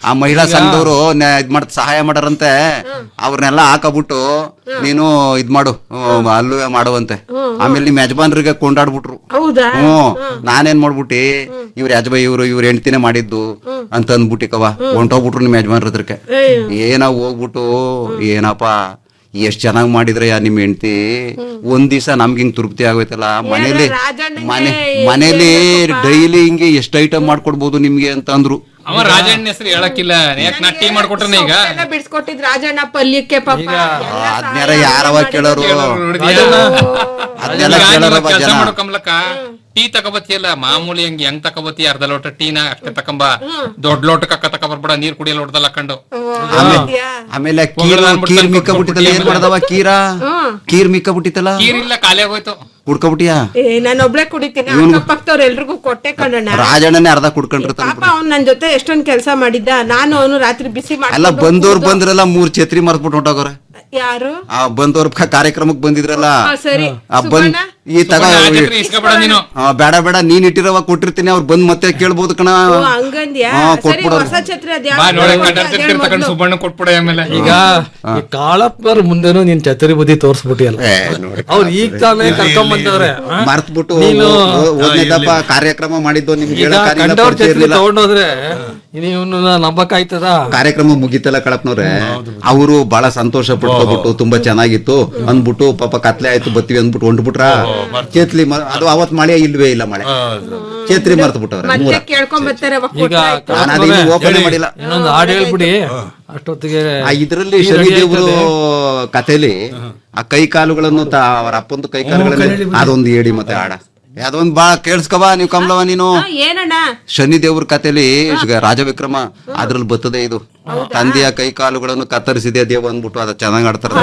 ಆ ಮಹಿಳಾ ಸಂಘದವರು ಇದ್ ಮಾಡ್ ಸಹಾಯ ಮಾಡಾರಂತೆ ಅವ್ರನ್ನೆಲ್ಲ ಹಾಕಬಿಟ್ಟು ನೀನು ಇದ್ ಮಾಡು ಹ್ಮ್, ಅಲ್ಲುವೆ ಮಾಡುವಂತೆ ಆಮೇಲೆ ನಿಮ್ ಯಜಮಾನ್ರಿಗೆ ಕೊಂಡಾಡ್ಬಿಟ್ರು ಹೌದಾ ಹ್ಮ್ ನಾನೇನ್ ಮಾಡ್ಬಿಟ್ಟಿ ಇವ್ರ ಯಜಬ ಇವ್ರು ಇವ್ರ ಹೆಂಡ್ತಿನೇ ಮಾಡಿದ್ದು ಅಂತ ಅಂದ್ಬಿಟ್ಟಿ ಕವ ಹೊಂಟೋಗ್ಬಿಟ್ರು ನಿಮ್ ಯಜಮಾನ್ರ ಹತ್ರಕ್ಕೆ ಏನ ಹೋಗ್ಬಿಟ್ಟು ಏನಪ್ಪ ಎಷ್ಟ್ ಚೆನ್ನಾಗ್ ಮಾಡಿದ್ರೆ ಯಾ ನಿಮ್ ಹೆಂಡ್ತಿ ಒಂದ್ ದಿವಸ ನಮ್ಗೆ ಹಿಂಗ್ ತೃಪ್ತಿ ಆಗೋಯ್ತಲ್ಲ ಮನೇಲಿ ರಾಜಣ್ಣಂಗೆ ಮನೆ ಏನ್ ಮನೇಲಿ ಹೇಳ್ಬೇಕಪ್ಪ? ಡೈಲಿ ಹಿಂಗೆ ಎಷ್ಟ್ ಐಟಮ್ ಮಾಡ್ಕೊಡ್ಬೋದು ನಿಮ್ಗೆ ಅಂತ ಅಂದ್ರು ಅವ ರಾಜಣ್ಣ ಹೆಸರು ಹೇಳಕ್ಕಿಲ್ಲ ಯಾಕೆ ನಾ ಟೀ ಮಾಡ್ಕೊಟ್ರನ ಈಗ ಎಲ್ಲ ಬಿಡ್ಸ್ಕೊಟ್ಟಿದ್ ರಾಜಣ್ಣ ಪಲ್ಯಕ್ಕೆ ಪಾಪ ಎಲ್ಲ ಅದ್ನ್ಯಾರ ಸಹಾಯ ಯಾರವ ಮಾಡಿದ್ರು. ಕೇಳೋರು ನೋಡಿದ್ಯಾ? ಅದನ್ನೆಲ್ಲ ಈಗ ಕೇಳೋರಪ್ಪ ನೀವ್ ಕೆಲ್ಸ ಜನ ಮಾಡೋ ಕಮಲಕ್ಕ ಟೀ ತಗೋಬತ್ತಿಯಲ್ಲ ಮಾಮೂಲಿ ಹಂಗ್ ಹೆಂಗ್ ತಗೋಬತ್ತಿ ಅರ್ಧ ಲೋಟ ಟೀನ ಅಷ್ಟೇ ತಕೊಂಬ ದೊಡ್ಡ ಲೋಟಕ್ಕೆ ಅಕ್ಕ ತಕೊಬರ್ಬೇಡ ನೀರ್ ಕುಡಿಯೋ ಲೋಟದಲ್ಲಿ ಹಾಕೊಂಡು ಆಮೇಲೆ ಆಮೇಲೆ ಕೀರ್ ಪೊಂಗಲ್ ಅಂದ್ಬಿಟ್ಟು ಕೀರ್ ತಂದು ಮಿಕ್ಕ ಬಿಟ್ಟಿತ್ತಲ್ಲ ಏನ್ ಕೊಟ್ಬಿಟ್ಟು ಮಾಡ್ದವ ಕೀರ ಕೀರ್ ಮಿಕ್ಕ ಬಿಟ್ಟಿತ್ತಲ್ಲ ನೀರಿಲ್ಲ ಖಾಲಿ ಆಗೋಯ್ತು ಕುಡ್ಕೊಬಿಟ್ಟಿಯಾ ಏ ನಾನು ಒಬ್ಳೆ ಕುಡಿತೀನಿ ಅಕ್ಕಪಕ್ಕದವ್ರು ಎಲ್ರಿಗೂ ಕೊಟ್ಟೆ ಕಣಣ್ಣ ರಾಜಣ್ಣನೇ ಅರ್ಧ ಕುಡ್ಕೊಂಡ್ರಿರ್ತಾನೆ ಪಾಪ ಅವ್ನ್ ನನ್ ಜೊತೆ ಎಷ್ಟೊಂದ್ ಕೆಲಸ ಮಾಡಿದ್ದ ನಾನು ಅವನು ರಾತ್ರಿ ಬಿಸಿ ಅಲ್ಲ ಮಾಡ್ಕೊಂಡು ಬಂದವ್ರು ಕುಡ್ದು- ಬಂದ್ರಲ್ಲ ಮೂರ್ ಛತ್ರಿ ಮರ್ತ್ಬಿಟ್ಟು ಹೊಂಟೋಗವ್ರೆ ಯಾರು ಆ ಬಂದವ್ರ ಕಾರ್ಯಕ್ರಮಕ್ಕೆ ಬಂದಿದ್ರಲ್ಲ ಆ, ಸರಿ ಆ ಬಂದ್ ಸುಬ್ಬಣ್ಣ? ಈ ತಗ ರಾಜಕ್ರಿ ಇಸ್ಕೊಬೇಡ ನೀನು ಆ, ಬೇಡ ಬೇಡ ನೀನ್ ಇಟ್ಟಿರವ ಕೊಟ್ಟಿರ್ತೀನಿ ಅವ್ರು ಬಂದ್ ಮತ್ತೆ ಕೇಳ್ಬೋದು ಕಣ ಓ, ಹಂಗಂದ್ಯಾ ಹಾ, ಸರಿ ಕೊಟ್ಬಿಡೋರು. ಹೊಸ ಛತ್ರಿ ಅದ್ ಬಾ ನೋಡ ಯಾವ್ದು ಕಡ್ಡರ್ ಅದೇನ್ ಛತ್ರಿ ತಗೊಂಡು ಮೊದ್ಲು? ಸುಬ್ಬಣ್ಣ ಕೊಟ್ಬಿಡ ಆಮೇಲೆ ಈಗ ಈ ಕಾಳಪ್ಪರ ಮುಂದೆನೂ ನೀನ್ ಚತುರಿ ಬುದ್ಧಿ ತೋರ್ಸ್ಬಿಟ್ಟಿಯಲ್ಲ ಏ, ನೋಡಿ. ಅವ್ರು ಈಗ ತಾನೇ ಕರ್ಕೊಂಡ್ ಬಂದವ್ರೆ ಆ? ಮರ್ತ್ಬಿಟ್ಟು ನೀನು ಓದ್ನೇದಪ್ಪ ಕಾರ್ಯಕ್ರಮ ಮಾಡಿದ್ದು ನಿಮ್ಗೆ ಈಗ ಹೇಳಕ್ಕಾಗಿಲ್ಲ ಕಂಡವ್ರ ಪರಿಚಯ ಚತ್ರಿ ಇರ್ಲಿಲ್ಲ ತಗೊಂಡೋದ್ರೆ ನೀವು ನಂಬಕ್ಕಾಯ್ತದ ಕಾರ್ಯಕ್ರಮ ಮುಗಿತಲ್ಲ ಕಳಪ್ನವ್ರೆ ಅವರು ಬಹಳ ಸಂತೋಷ ಪಟ್ಕೊಬಿಟ್ಟು ತುಂಬಾ ಚೆನ್ನಾಗಿತ್ತು ಅಂದ್ಬಿಟ್ಟು ಪಾಪ ಕತ್ಲೆ ಆಯ್ತು ಬತ್ತೀವಿ ಅಂದ್ಬಿಟ್ಟು ಹೊಂಟ್ಬಿಟ್ರ ಚೇತ್ಲಿ ಮ- ಅದು ಅವತ್ ಮಳೆ ಇಲ್ವೇ ಇಲ್ಲ ಮಳೆ ಚೇತ್ರಿ ಮರ್ತ್ ಬಿಟ್ಟವ್ರೆ ಮತ್ತೆ ಕೇಳ್ಕೊಂಡ್ ಬರ್ತಾರೆ ಅವಾಗ ಈಗ ಕೊಟ್ರಾಯ್ತು. ನಾನು ಅದಿನ್ನು ಓಪನ್ ಮಾಡಿಲ್ಲ ಇನ್ನೊಂದು ಹಾಡು ಹೇಳ್ಬಿಡಿ ಅಷ್ಟೊತ್ತಿಗೆ ಆ ಇದ್ರಲ್ಲಿ ಈ ಶನಿದೇವರು ready ಆಯ್ತದೆ. ಕಥೆಲಿ ಆ ಕೈ ಕಾಲುಗಳನ್ನು ತ- ಅವ್ರ ಅಪ್ಪಂದು ಕೈ ಕಾಲುಗಳನ್ನ ಅದೊಂದು ಹೇಳಿ ಮತ್ತೆ ಆಡ ಅದೊಂದು ಬಾ ಕೇಳಿಸ್ಕವ ನೀವು ಕಮಲವ ನೀನು ಹಾ, ಏನಣ್ಣ ಶನಿ ದೇವ್ರ ಕಥೆಲಿ ಈಗ ರಾಜವಿಕ್ರಮ ಅದ್ರಲ್ಲಿ ಬರ್ತದೆ ಇದು ತಂದೆಯ ಕೈ ಕಾಲುಗಳನ್ನು ಕತ್ತರಿಸಿದೆ ದೇವ್ ಅಂದ್ಬಿಟ್ಟು ಅದ ಚೆನ್ನಾಗ್ ಆಡ್ತಾರೆ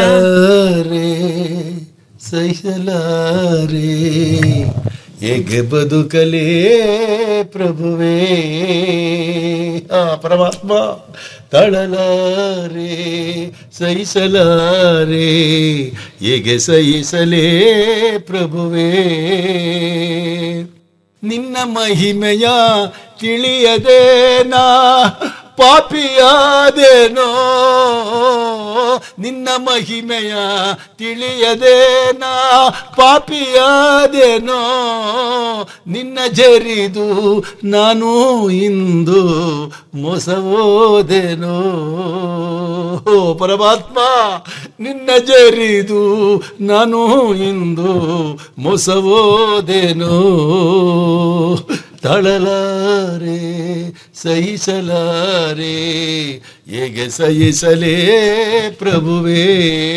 ಸಹಿಸಲಾರೆ ಸಹಿಸಲಾರೆ ಹೇಗೆ ಬದುಕಲೇ ಪ್ರಭುವೇ ಆ ಪರಮಾತ್ಮ ತಳಲಾರೆ ಸಹಿಸಲಾರೆ ಹೇಗೆ ಸಹಿಸಲೇ ಪ್ರಭುವೇ ನಿನ್ನ ಮಹಿಮೆಯ ತಿಳಿಯದೇನಾ ಪಾಪಿಯಾದೇನೋ ನಿನ್ನ ಮಹಿಮೆಯ ತಿಳಿಯದೇನಾ ಪಾಪಿಯಾದೇನೋ ನಿನ್ನ ಜರಿದು ನಾನು ಇಂದು ಮೋಸವೋದೇನೋ ಓ ಪರಮಾತ್ಮ ನಿನ್ನ ಜರಿದು ನಾನು ಇಂದು ಮೋಸವೋದೇನೋ ತಳಲಾರೆ ಸಹಿಸಲಾರೆ ಹೇಗೆ ಸಹಿಸಲೇ ಪ್ರಭುವೇ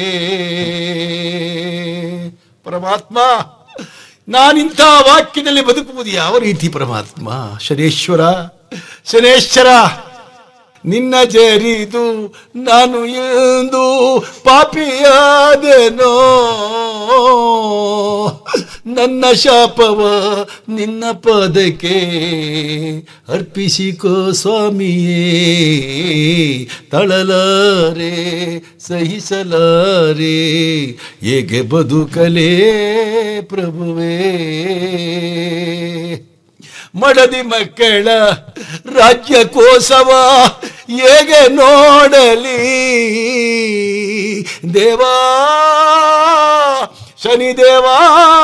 ಪರಮಾತ್ಮ ನಾನಿಂಥ ವಾಕ್ಯದಲ್ಲಿ ಬದುಕುವುದು ಯಾವ ರೀತಿ ಪರಮಾತ್ಮ ಶನೇಶ್ವರ ಶನೇಶ್ವರ ನಿನ್ನ ಜರಿದು ನಾನು ಎಂದು ಪಾಪಿಯಾದೆನೋ ನನ್ನ ಶಾಪವ ನಿನ್ನ ಪದಕ್ಕೆ ಅರ್ಪಿಸಿಕೋ ಸ್ವಾಮಿಯೇ ತಳಲಾರೆ ಸಹಿಸಲಾರೆ ಹೇಗೆ ಬದುಕಲೇ ಪ್ರಭುವೇ ಮಡದಿ ಮಕ್ಕಳ ರಾಜ್ಯ ಕೋಸವ ಹೇಗೆ ನೋಡಲಿ ದೇವಾ ಶನಿದೇವಾ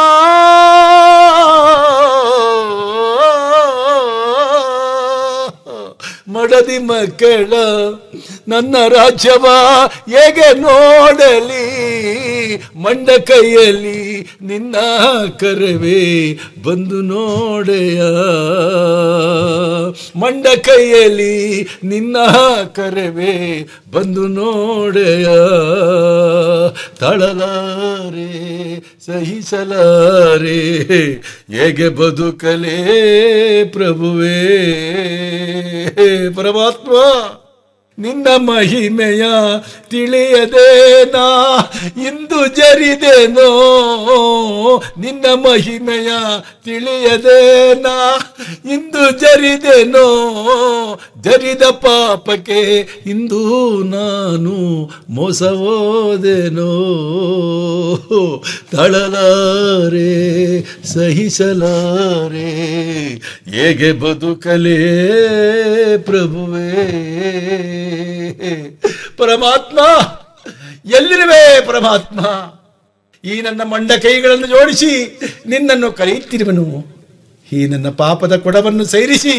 ಮಡದಿ ಮಕ್ಕಳ ನನ್ನ ರಾಜ್ಯವ ಹೇಗೆ ನೋಡಲಿ ಮಂಡ ಕೈಯಲ್ಲಿ ನಿನ್ನ ಕರವೇ ಬಂದು ನೋಡೆಯ ಮಂಡ ಕೈಯಲ್ಲಿ ನಿನ್ನ ಕರವೇ ಬಂದು ನೋಡೆಯ ತಳಲಾರೆ ಸಹಿಸಲಾರೆ ಹೇಗೆ ಬದುಕಲೇ ಪ್ರಭುವೇ ಪರಮಾತ್ಮ ನಿನ್ನ ಮಹಿಮೆಯ ತಿಳಿಯದೇನಾ ಇಂದು ಜರಿದೇನೋ ನಿನ್ನ ಮಹಿಮೆಯ ತಿಳಿಯದೇನಾ ಇಂದು ಜರಿದೇನೋ ಜರಿದ ಪಾಪಕ್ಕೆ ಇಂದು ನಾನು ಮೋಸವೋದೆನೋ ತಳಲಾರೆ ಸಹಿಸಲಾರೆ ಹೇಗೆ ಬದುಕಲೇ ಪ್ರಭುವೇ ಪರಮಾತ್ಮ ಎಲ್ಲಿರುವೆ ಪರಮಾತ್ಮ ಈ ನನ್ನ ಮಂಡ ಕೈಗಳನ್ನು ಜೋಡಿಸಿ ನಿನ್ನನ್ನು ಕರೆಯುತ್ತಿರುವನು ಈ ನನ್ನ ಪಾಪದ ಕೊಡವನ್ನು ಸೈರಿಸಿ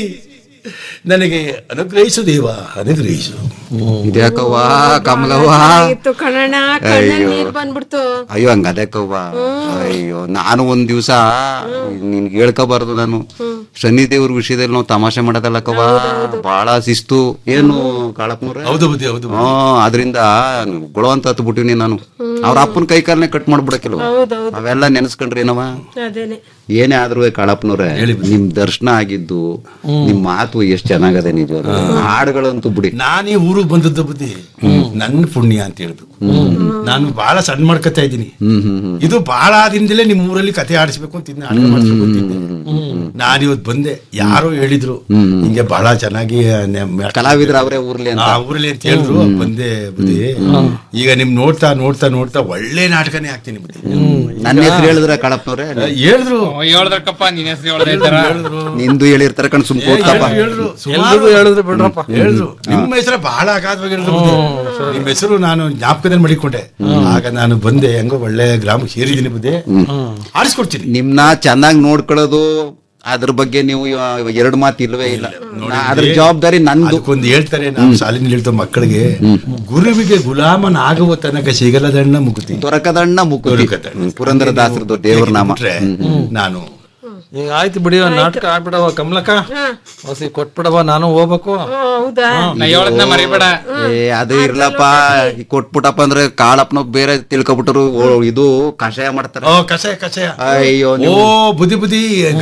ನನಗೆ ಅನುಗ್ರಹಿಸು ದೇವ ಅನುಗ್ರಹಿಸು ಇದ್ಯಾಕವ್ವ ಕಮಲವ್ವ ಇತ್ತು ಕಣಣ್ಣ ಕಣ್ಣ ನೀರ್ ಬಂದ್ಬಿಡ್ತು ಅಯ್ಯೋ ಹಂಗ ಅದಕ್ಕವ್ವ ಅಯ್ಯೋ ನಾನು ಒಂದ್ ದಿವ್ಸ ನಿನ್ಗೆ ಹೇಳ್ಕೋಬಾರ್ದು ನಾನು ಶನಿ ದೇವ್ರ ವಿಷಯದಲ್ಲಿ ನಾವು ತಮಾಷೆ ಮಾಡೋದಲ್ಲಕ್ಕವ್ವ ಬಹಳ ಶಿಸ್ತು ಏನು ಕಾಳಪ್ಪನವ್ರೆ ಹೌದು ಬುದ್ಧಿ ಹೌದು ಹ್ಮ್ ಅದ್ರಿಂದ ಗೊಳ ಅಂತ ಹತ್ತು ಬಿಟ್ಟಿವ್ನಿ ನಾನು ಅವ್ರ ಅಪ್ಪನ ಕೈ ಕಾಲನೆ ಕಟ್ ಮಾಡ್ಬಿಡಕ್ಕಿಲ್ವ ಹೌದೌದು ಅವೆಲ್ಲ ನೆನೆಸ್ಕೊಂಡ್ರಿ ಏನವ ಅದೇನೆ ಏನೇ ಆದ್ರೂ ಕಾಳಪ್ಪನವ್ರೆ ನಿಮ್ ದರ್ಶನ ಆಗಿದ್ದು ನಿಮ್ ಮಾತು ಎಷ್ಟ್ ಚೆನ್ನಾಗದೆ ನಿಜ ಹಾಡುಗಳಂತೂ ಬಿಡಿ ನಾನು ಈ ಊರಿಗೆ ಬಂದದ್ದು ಬುದ್ಧಿ ನನ್ನ ಪುಣ್ಯ ಅಂತ ಹೇಳ್ಬೇಕು ನಾನು ಬಹಳ ಸಣ್ಣ ಮಾಡ್ಕೊತಾ ಇದ್ದೀನಿ ಹ್ಮ್ ಹ್ಮ್ ಹ್ಮ್ ಇದು ಬಹಳ ದಿನದಲ್ಲೇ ನಿಮ್ಮ ಊರಲ್ಲಿ ಕತೆ ಆಡಿಸ್ಬೇಕು ಅಂತ ಇದ್ನ ಅಡುಗೆ ಮಾಡಿಸ್ಬೇಕು ಅಂತಿದ್ದೆ ನಾನು ಇವತ್ತು ಬಂದೆ ಯಾರೋ ಹೇಳಿದ್ರು ಹಿಂಗೆ ಬಹಳ ಚೆನ್ನಾಗಿ ನೆ- ಕಲಾವಿದ್ರ ಅವರೇ ಊರ್ಲಿ ಅಂತ ಆ ಊರಲ್ಲಿ ಅಂತ ಹೇಳಿದ್ರು ಬಂದೆ ಬುದ್ಧಿ ಈಗ ನಿಮ್ ನೋಡ್ತಾ ನೋಡ್ತಾ ನೋಡ್ತಾ ಒಳ್ಳೆ ನಾಟಕನೇ ಆಗ್ತೀನಿ ಬುದ್ಧಿ ನನ್ನ ಹೆಸರು ಹೇಳಿದ್ರ ಕಾಳಪ್ಪನವ್ರೆ ಹೇಳಿದ್ರು ಹೇಳ್ದಕ್ಕಪ್ಪ ನಿನ್ ಹೆಸರು ಹೇಳ್ದೆ ಇದ್ದಾರ ನಿಂದು ಹೇಳಿರ್ತಾರೆ ಕಣ್ ಸುಮ್ ಕೂತ್ಕಪ್ಪ ಹೇಳಿದ್ರು ಎಲ್ರಿಗೂ ಹೇಳಿದ್ರು ಬಿಡ್ರಪ್ಪ ಹೇಳಿದ್ರು ನಿಮ್ಮ ಹೆಸರು ಬಹಳ ಅಗಾಧವಾಗಿ ಹೇಳಿದ್ರು ಬುದ್ಧಿ. ನಿಮ್ಮ ಹೆಸರು ನಾನು ಜ್ಞಾಪಕದಲ್ಲಿ ಮಾಡಿಕೊಂಡೆ ಆಗ ನಾನು ಬಂದೆ ಹೆಂಗೋ ಒಳ್ಳೆ ಗ್ರಾಮಕ್ಕೆ ಸೇರಿದ್ದೀನಿ ಬುದ್ಧಿ ಆಡಿಸ್ಕೊಡ್ತೀನಿ ನಿಮ್ನ ಚೆನ್ನಾಗಿ ನೋಡ್ಕೊಳ್ಳೋದು ಅದ್ರ ಬಗ್ಗೆ ನೀವು ಇವ- ಎರಡು ಮಾತು ಇಲ್ವೇ ಇಲ್ಲ ನಾ- ಅದ್ರ ಜವಾಬ್ದಾರಿ ನಂದು ಅದಕ್ಕೊಂದು ಹೇಳ್ತಾರೆ ನಾವು ಶಾಲಿನ ಹೇಳ್ತೇವೆ ಮಕ್ಕಳಿಗೆ ಗುರುವಿಗೆ ಗುಲಾಮನಾಗುವ ತನಕ ಸಿಗಲದಣ್ಣ ಮುಗುತಿ ದೊರಕದಣ್ಣ ಮುಕುತಿ ದೊರಕದಣ್ಣ. ಪುರಂದರ ದಾಸರದು ದೇವ್ರ ನಾಮ ಬಿಟ್ರೆ ನಾನು ಈಗ ಆಯ್ತು ಬಿಡಿ ಒಂದ್ ನಾಟಕ ಆಡ್ಬಿಡವ ಕಮಲಕ್ಕ ಹೊಸಿ ಕೊಟ್ಬಿಡವ ನಾನು ಹೋಗ್ಬೇಕು ಓ, ಹೌದಾ ನಾ ಹೇಳದ್ನ ಮರಿಬೇಡ ಏ ಅದು ಇರ್ಲಪ್ಪ ಈ ಕೊಟ್ಬಿಟ್ಟಪ್ಪ ಅಂದ್ರೆ ಕಾಳಪ್ಪನ ಬೇರೆ ತಿಳ್ಕೊಬಿಟ್ಟರು ಓ, ಇದು ಕಷಾಯ ಮಾಡ್ತಾರೆ ಓ ಕಷಾಯ ಕಷಾಯ ಅಯ್ಯೋ ಓ ನೀವು ಬುದ್ಧಿ ಬುದ್ಧಿ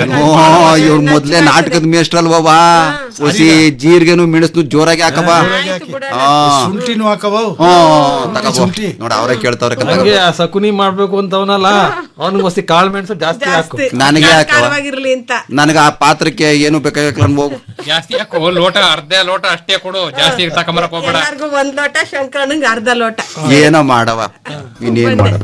ಇವ್ರ ಮೊದ್ಲೇ ನಾಟಕದ ಮೇಷ್ಟ್ರಲ್ವಾ ಹೊಸಿ ಜೀರಿಗೆನು ಮೆಣಸು ಜೋರಾಗಿ ಹಾಕಬ ಹಾ ಶುಂಠಿನೂ ಹಾಕವ ಹ್ಮ್, ತಗೋ. ಶುಂಠಿ. ನೋಡ ಅವರೇ ಕೇಳ್ತಾವ್ರೆ ಕತೆ. ಹಂಗೆ ಆ ಸಕುನಿ ಮಾಡ್ಬೇಕು ಅಂತವನಲ್ಲ ಅವ್ನಿಗೆ ಹೊಸಿ ಕಾಳು ಮೆಣಸು ಜಾಸ್ತಿ ಹಾಕು ಜಾಸ್ತಿ ನನಗೆ ಹಾಕವ ಖಾರವಾಗಿರ್ಲಿ ಅಂತ ನನಗ ಆ ಪಾತ್ರಕ್ಕೆ ಏನು ಬೇಕಾಗಿಲ್ಲ ಹೋಗು ಜಾಸ್ತಿ ಹಾಕು ಲೋಟ ಅರ್ಧ ಲೋಟ ಅಷ್ಟೇ ಕೊಡು ಜಾಸ್ತಿ ತಕೊಂಬರಕ್ ಹೋಗ್ಬೇಡ ಎಲ್ಲಾರ್ಗು ಒಂದ್ ಲೋಟ ಶಂಕರನಿಗೆ ಅರ್ಧ ಲೋಟ ಏನೋ ಮಾಡವ ಇನ್ನೇನ್ ಮಾಡವ